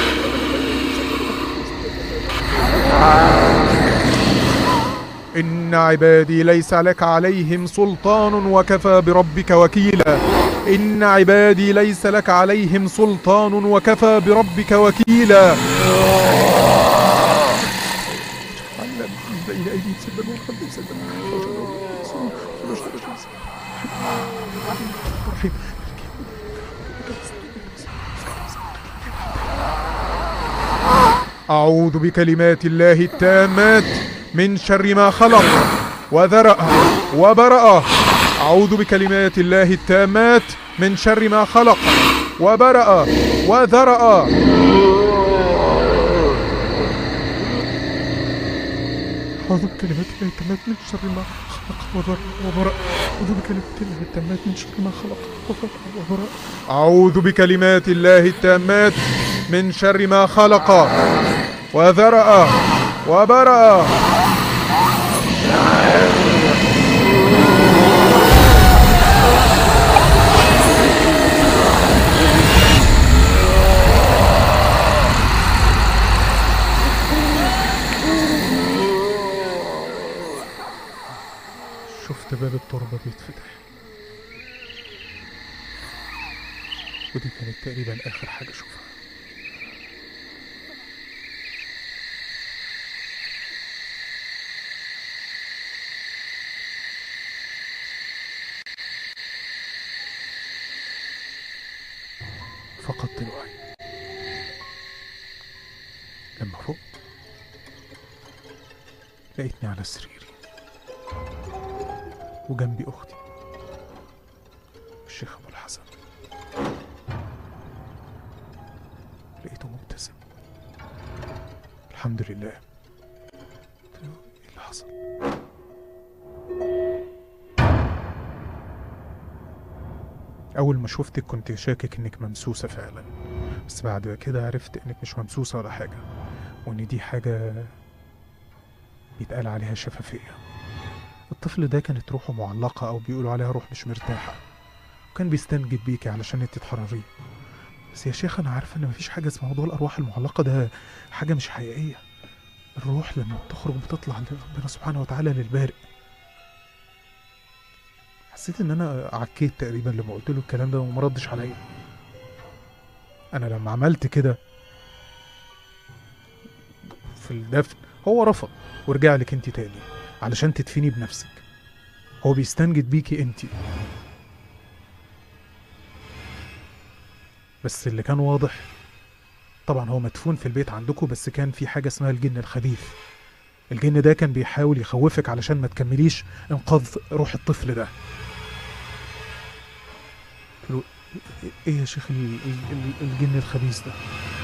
Speaker 2: إن عبادي ليس لك عليهم سلطان وكفى بربك وكيلا إن عبادي ليس لك عليهم سلطان وكفى بربك وكيلا بين أيديهم سدا ومن خلفهم سدا رحيم أعوذ بكلمات الله التامات من شر ما خلق وذرأ وبرأ أعوذ بكلمات الله التامات من شر ما خلق وبرأ وذرأ أعوذ بكلمات الله التامات من شر ما خلق وذرأ وبرأ أعوذ بكلمات الله التامات من شر ما خلق وذرأ وبرأ أعوذ بكلمات الله التامات من شر ما خلق وذرأ وبرأ شفت باب التربة بيتفتح ودي كانت تقريبا آخر حاجة أشوفها فقدت الوعي لما فقت لقيتني على سريري وجنبي أختي الشيخ أبو الحسن لقيته مبتسم الحمد لله قلت له، ايه اللي حصل أول ما شفتك كنت شاكك إنك ممسوسة فعلا بس بعد كده عرفت إنك مش ممسوسة ولا حاجة وإن دي حاجة بيتقال عليها شفافية الطفل ده كانت روحه معلقة أو بيقولوا عليها روح مش مرتاحة وكان بيستنجد بيكي علشان انت تحرريه بس يا شيخ أنا عارفة إن مفيش حاجة اسمها موضوع الأرواح المعلقة ده حاجة مش حقيقية الروح لما بتخرج بتطلع لربنا سبحانه وتعالى للبارئ حسيت ان انا عكيت تقريبا لما قلت له الكلام ده وما ردش عليا انا لما عملت كده في الدفن هو رفض ورجع لك انت تاني علشان تدفني بنفسك هو بيستنجد بيكي انت بس اللي كان واضح طبعا هو مدفون في البيت عندكم بس كان في حاجه اسمها الجن الخبيث الجن ده كان بيحاول يخوفك علشان ما تكمليش انقاذ روح الطفل ده قلت له ايه يا شيخ ال- ال- ال- الجن الخبيث ده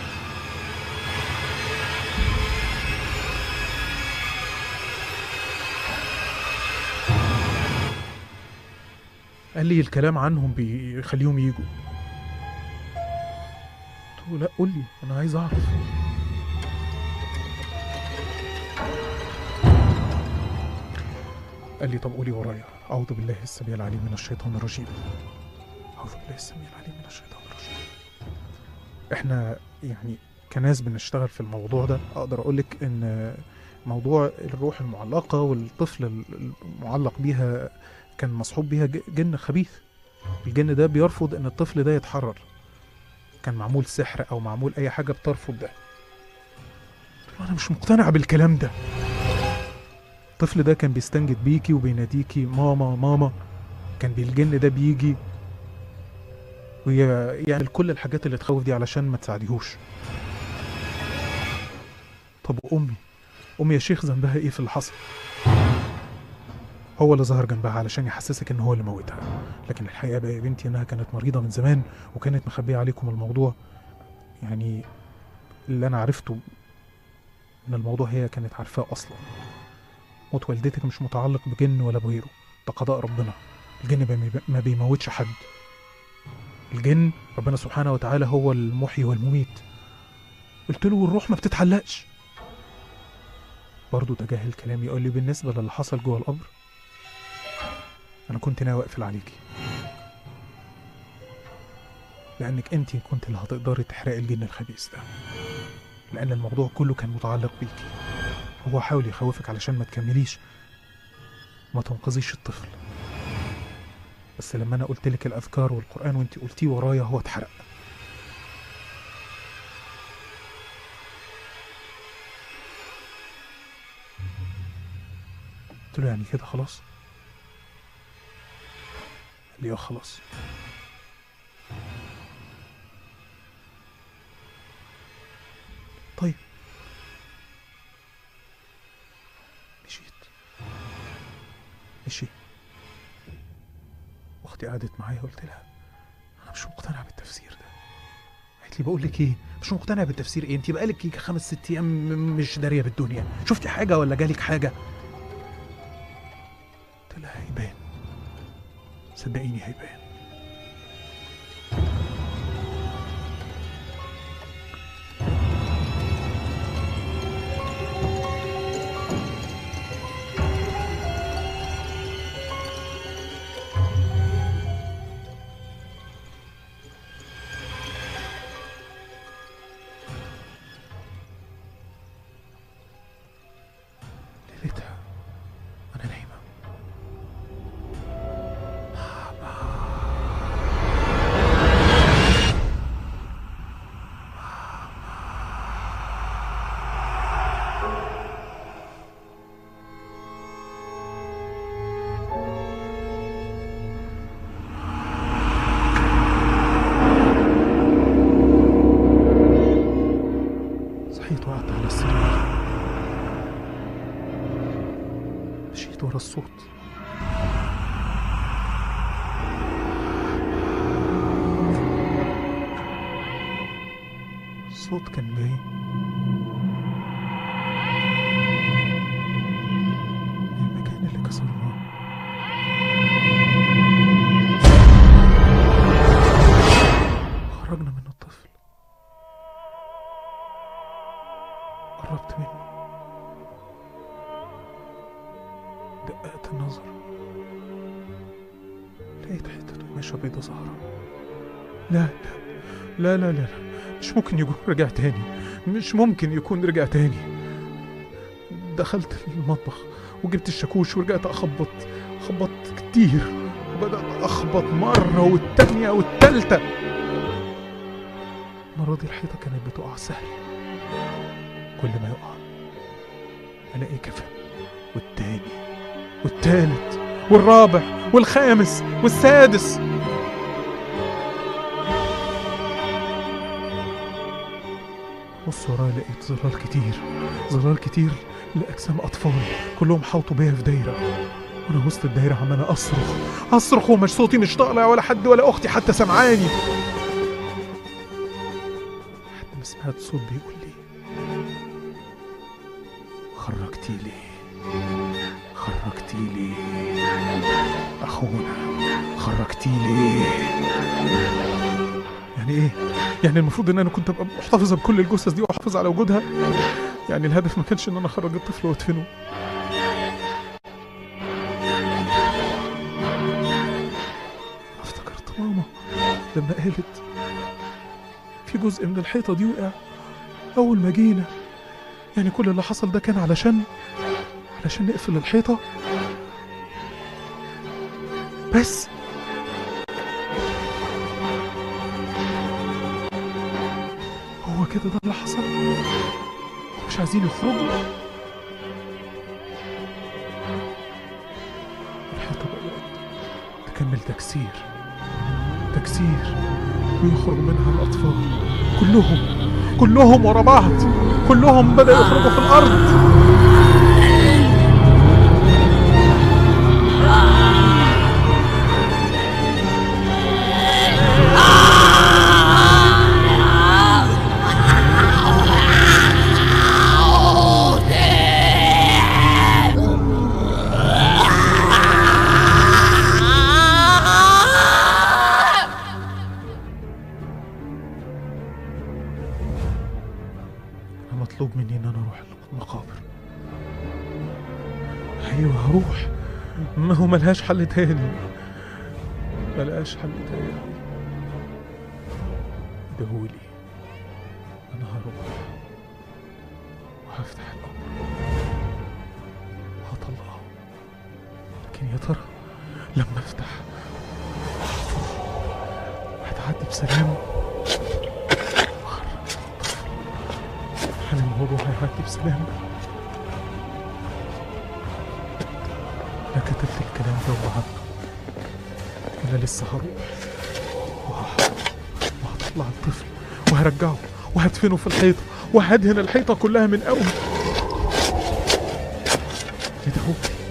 Speaker 2: قال لي الكلام عنهم بيخليهم يجوا قلت له لا قول لي انا عايز اعرف قال لي طب قولي ورايا اعوذ بالله السميع العليم من الشيطان الرجيم اعوذ بالله السميع العليم من الشيطان الرجيم احنا يعني كناس بنشتغل في الموضوع ده اقدر اقولك ان موضوع الروح المعلقه والطفل المعلق بيها كان مصحوب بيها ج- جن خبيث الجن ده بيرفض ان الطفل ده يتحرر كان معمول سحر او معمول اي حاجه بترفض ده قلت له انا مش مقتنع بالكلام ده الطفل ده كان بيستنجد بيكي وبيناديكي ماما ماما كان بالجن ده بيجي ويعمل كل الحاجات اللي تخوف دي علشان ما تساعديهوش طب وامي امي يا شيخ ذنبها ايه في اللي حصل هو اللي ظهر جنبها علشان يحسسك ان هو اللي موتها لكن الحقيقه بقى يا بنتي انها كانت مريضه من زمان وكانت مخبيه عليكم الموضوع يعني اللي انا عرفته ان الموضوع هي كانت عارفاه اصلا موت والدتك مش متعلق بجن ولا بغيره ده قضاء ربنا الجن ما بي- ما بيموتش حد الجن ربنا سبحانه وتعالى هو المحيي والمميت قلت له والروح ما بتتعلقش برضه تجاهل كلامي يقول لي بالنسبة للي حصل جوه القبر أنا كنت ناوي أقفل عليكي لأنك أنت كنت اللي هتقدري تحرقي الجن الخبيث ده لأن الموضوع كله كان متعلق بيكي هو حاول يخوفك علشان ما تكمليش ما تنقذيش الطفل بس لما أنا قلت لك الأذكار والقرآن وأنت قلتيه ورايا هو اتحرق قلت له يعني كده خلاص قال لي اه خلاص طيب مشيت مشي اختي قعدت معايا قلت لها انا مش مقتنع بالتفسير ده قالت لي بقول لك ايه مش مقتنع بالتفسير ايه انت بقالك يجي خمس ست ايام م- مش داريه بالدنيا شفتي حاجه ولا جالك حاجه قلت لها هيبان صدقيني هيبان ليلتها انا نايمه صحيت وقعدت على السرير مشيت ورا الصوت الصوت كان جاي من المكان اللي كسرناه خرجنا منه الطفل قربت منه دققت النظر لقيت حتة قماشة بيضة زهرة لا لا لا لا لا لا مش ممكن يكون رجع تاني مش ممكن يكون رجع تاني دخلت المطبخ وجبت الشاكوش ورجعت أخبط خبطت كتير وبدأت أخبط مرة والتانية والتالتة المرة دي الحيطة كانت بتقع سهل كل ما يقع ألاقي كفن والتاني والتالت والرابع والخامس والسادس بص ورايا لقيت ظلال كتير ظلال كتير لأجسام أطفال كلهم حاطوا بيا في دايرة وأنا وسط الدايرة عمال أصرخ أصرخ ومش صوتي مش طالع ولا حد ولا أختي حتى سمعاني لحد ما سمعت صوت بيقول لي خرجتي ليه خرجتي ليه أخونا خرجتي ليه يعني إيه؟ يعني المفروض إن أنا كنت أبقى محتفظة بكل الجثث دي وأحافظ على وجودها؟ يعني الهدف ما كانش إن أنا أخرج الطفل وأدفنه افتكرت ماما لما قالت في جزء من الحيطة دي وقع أول ما جينا يعني كل اللي حصل ده كان علشان علشان نقفل الحيطة بس هو كده ده اللي حصل مش عايزين يخرجوا الحيطة بدأت تكمل تكسير تكسير ويخرج منها الأطفال كلهم كلهم ورا بعض كلهم بدأوا يخرجوا في الأرض أنا مطلوب مني إن أنا أروح المقابر أيوه هروح ما هو ملهاش حل تاني ملهاش حل تاني دهولي أنا هروح وهفتح القبر وهطلعه لكن يا ترى لما أفتح وأحفر هتعدي بسلام هل الموضوع هيعدي بسلام؟ أنا كتبت الكلام ده ووعدته أنا لسه هروح وهحفر وهطلع الطفل وهرجعه وهدفنه في الحيطة وهدهن الحيطة كلها من أول يا دهولي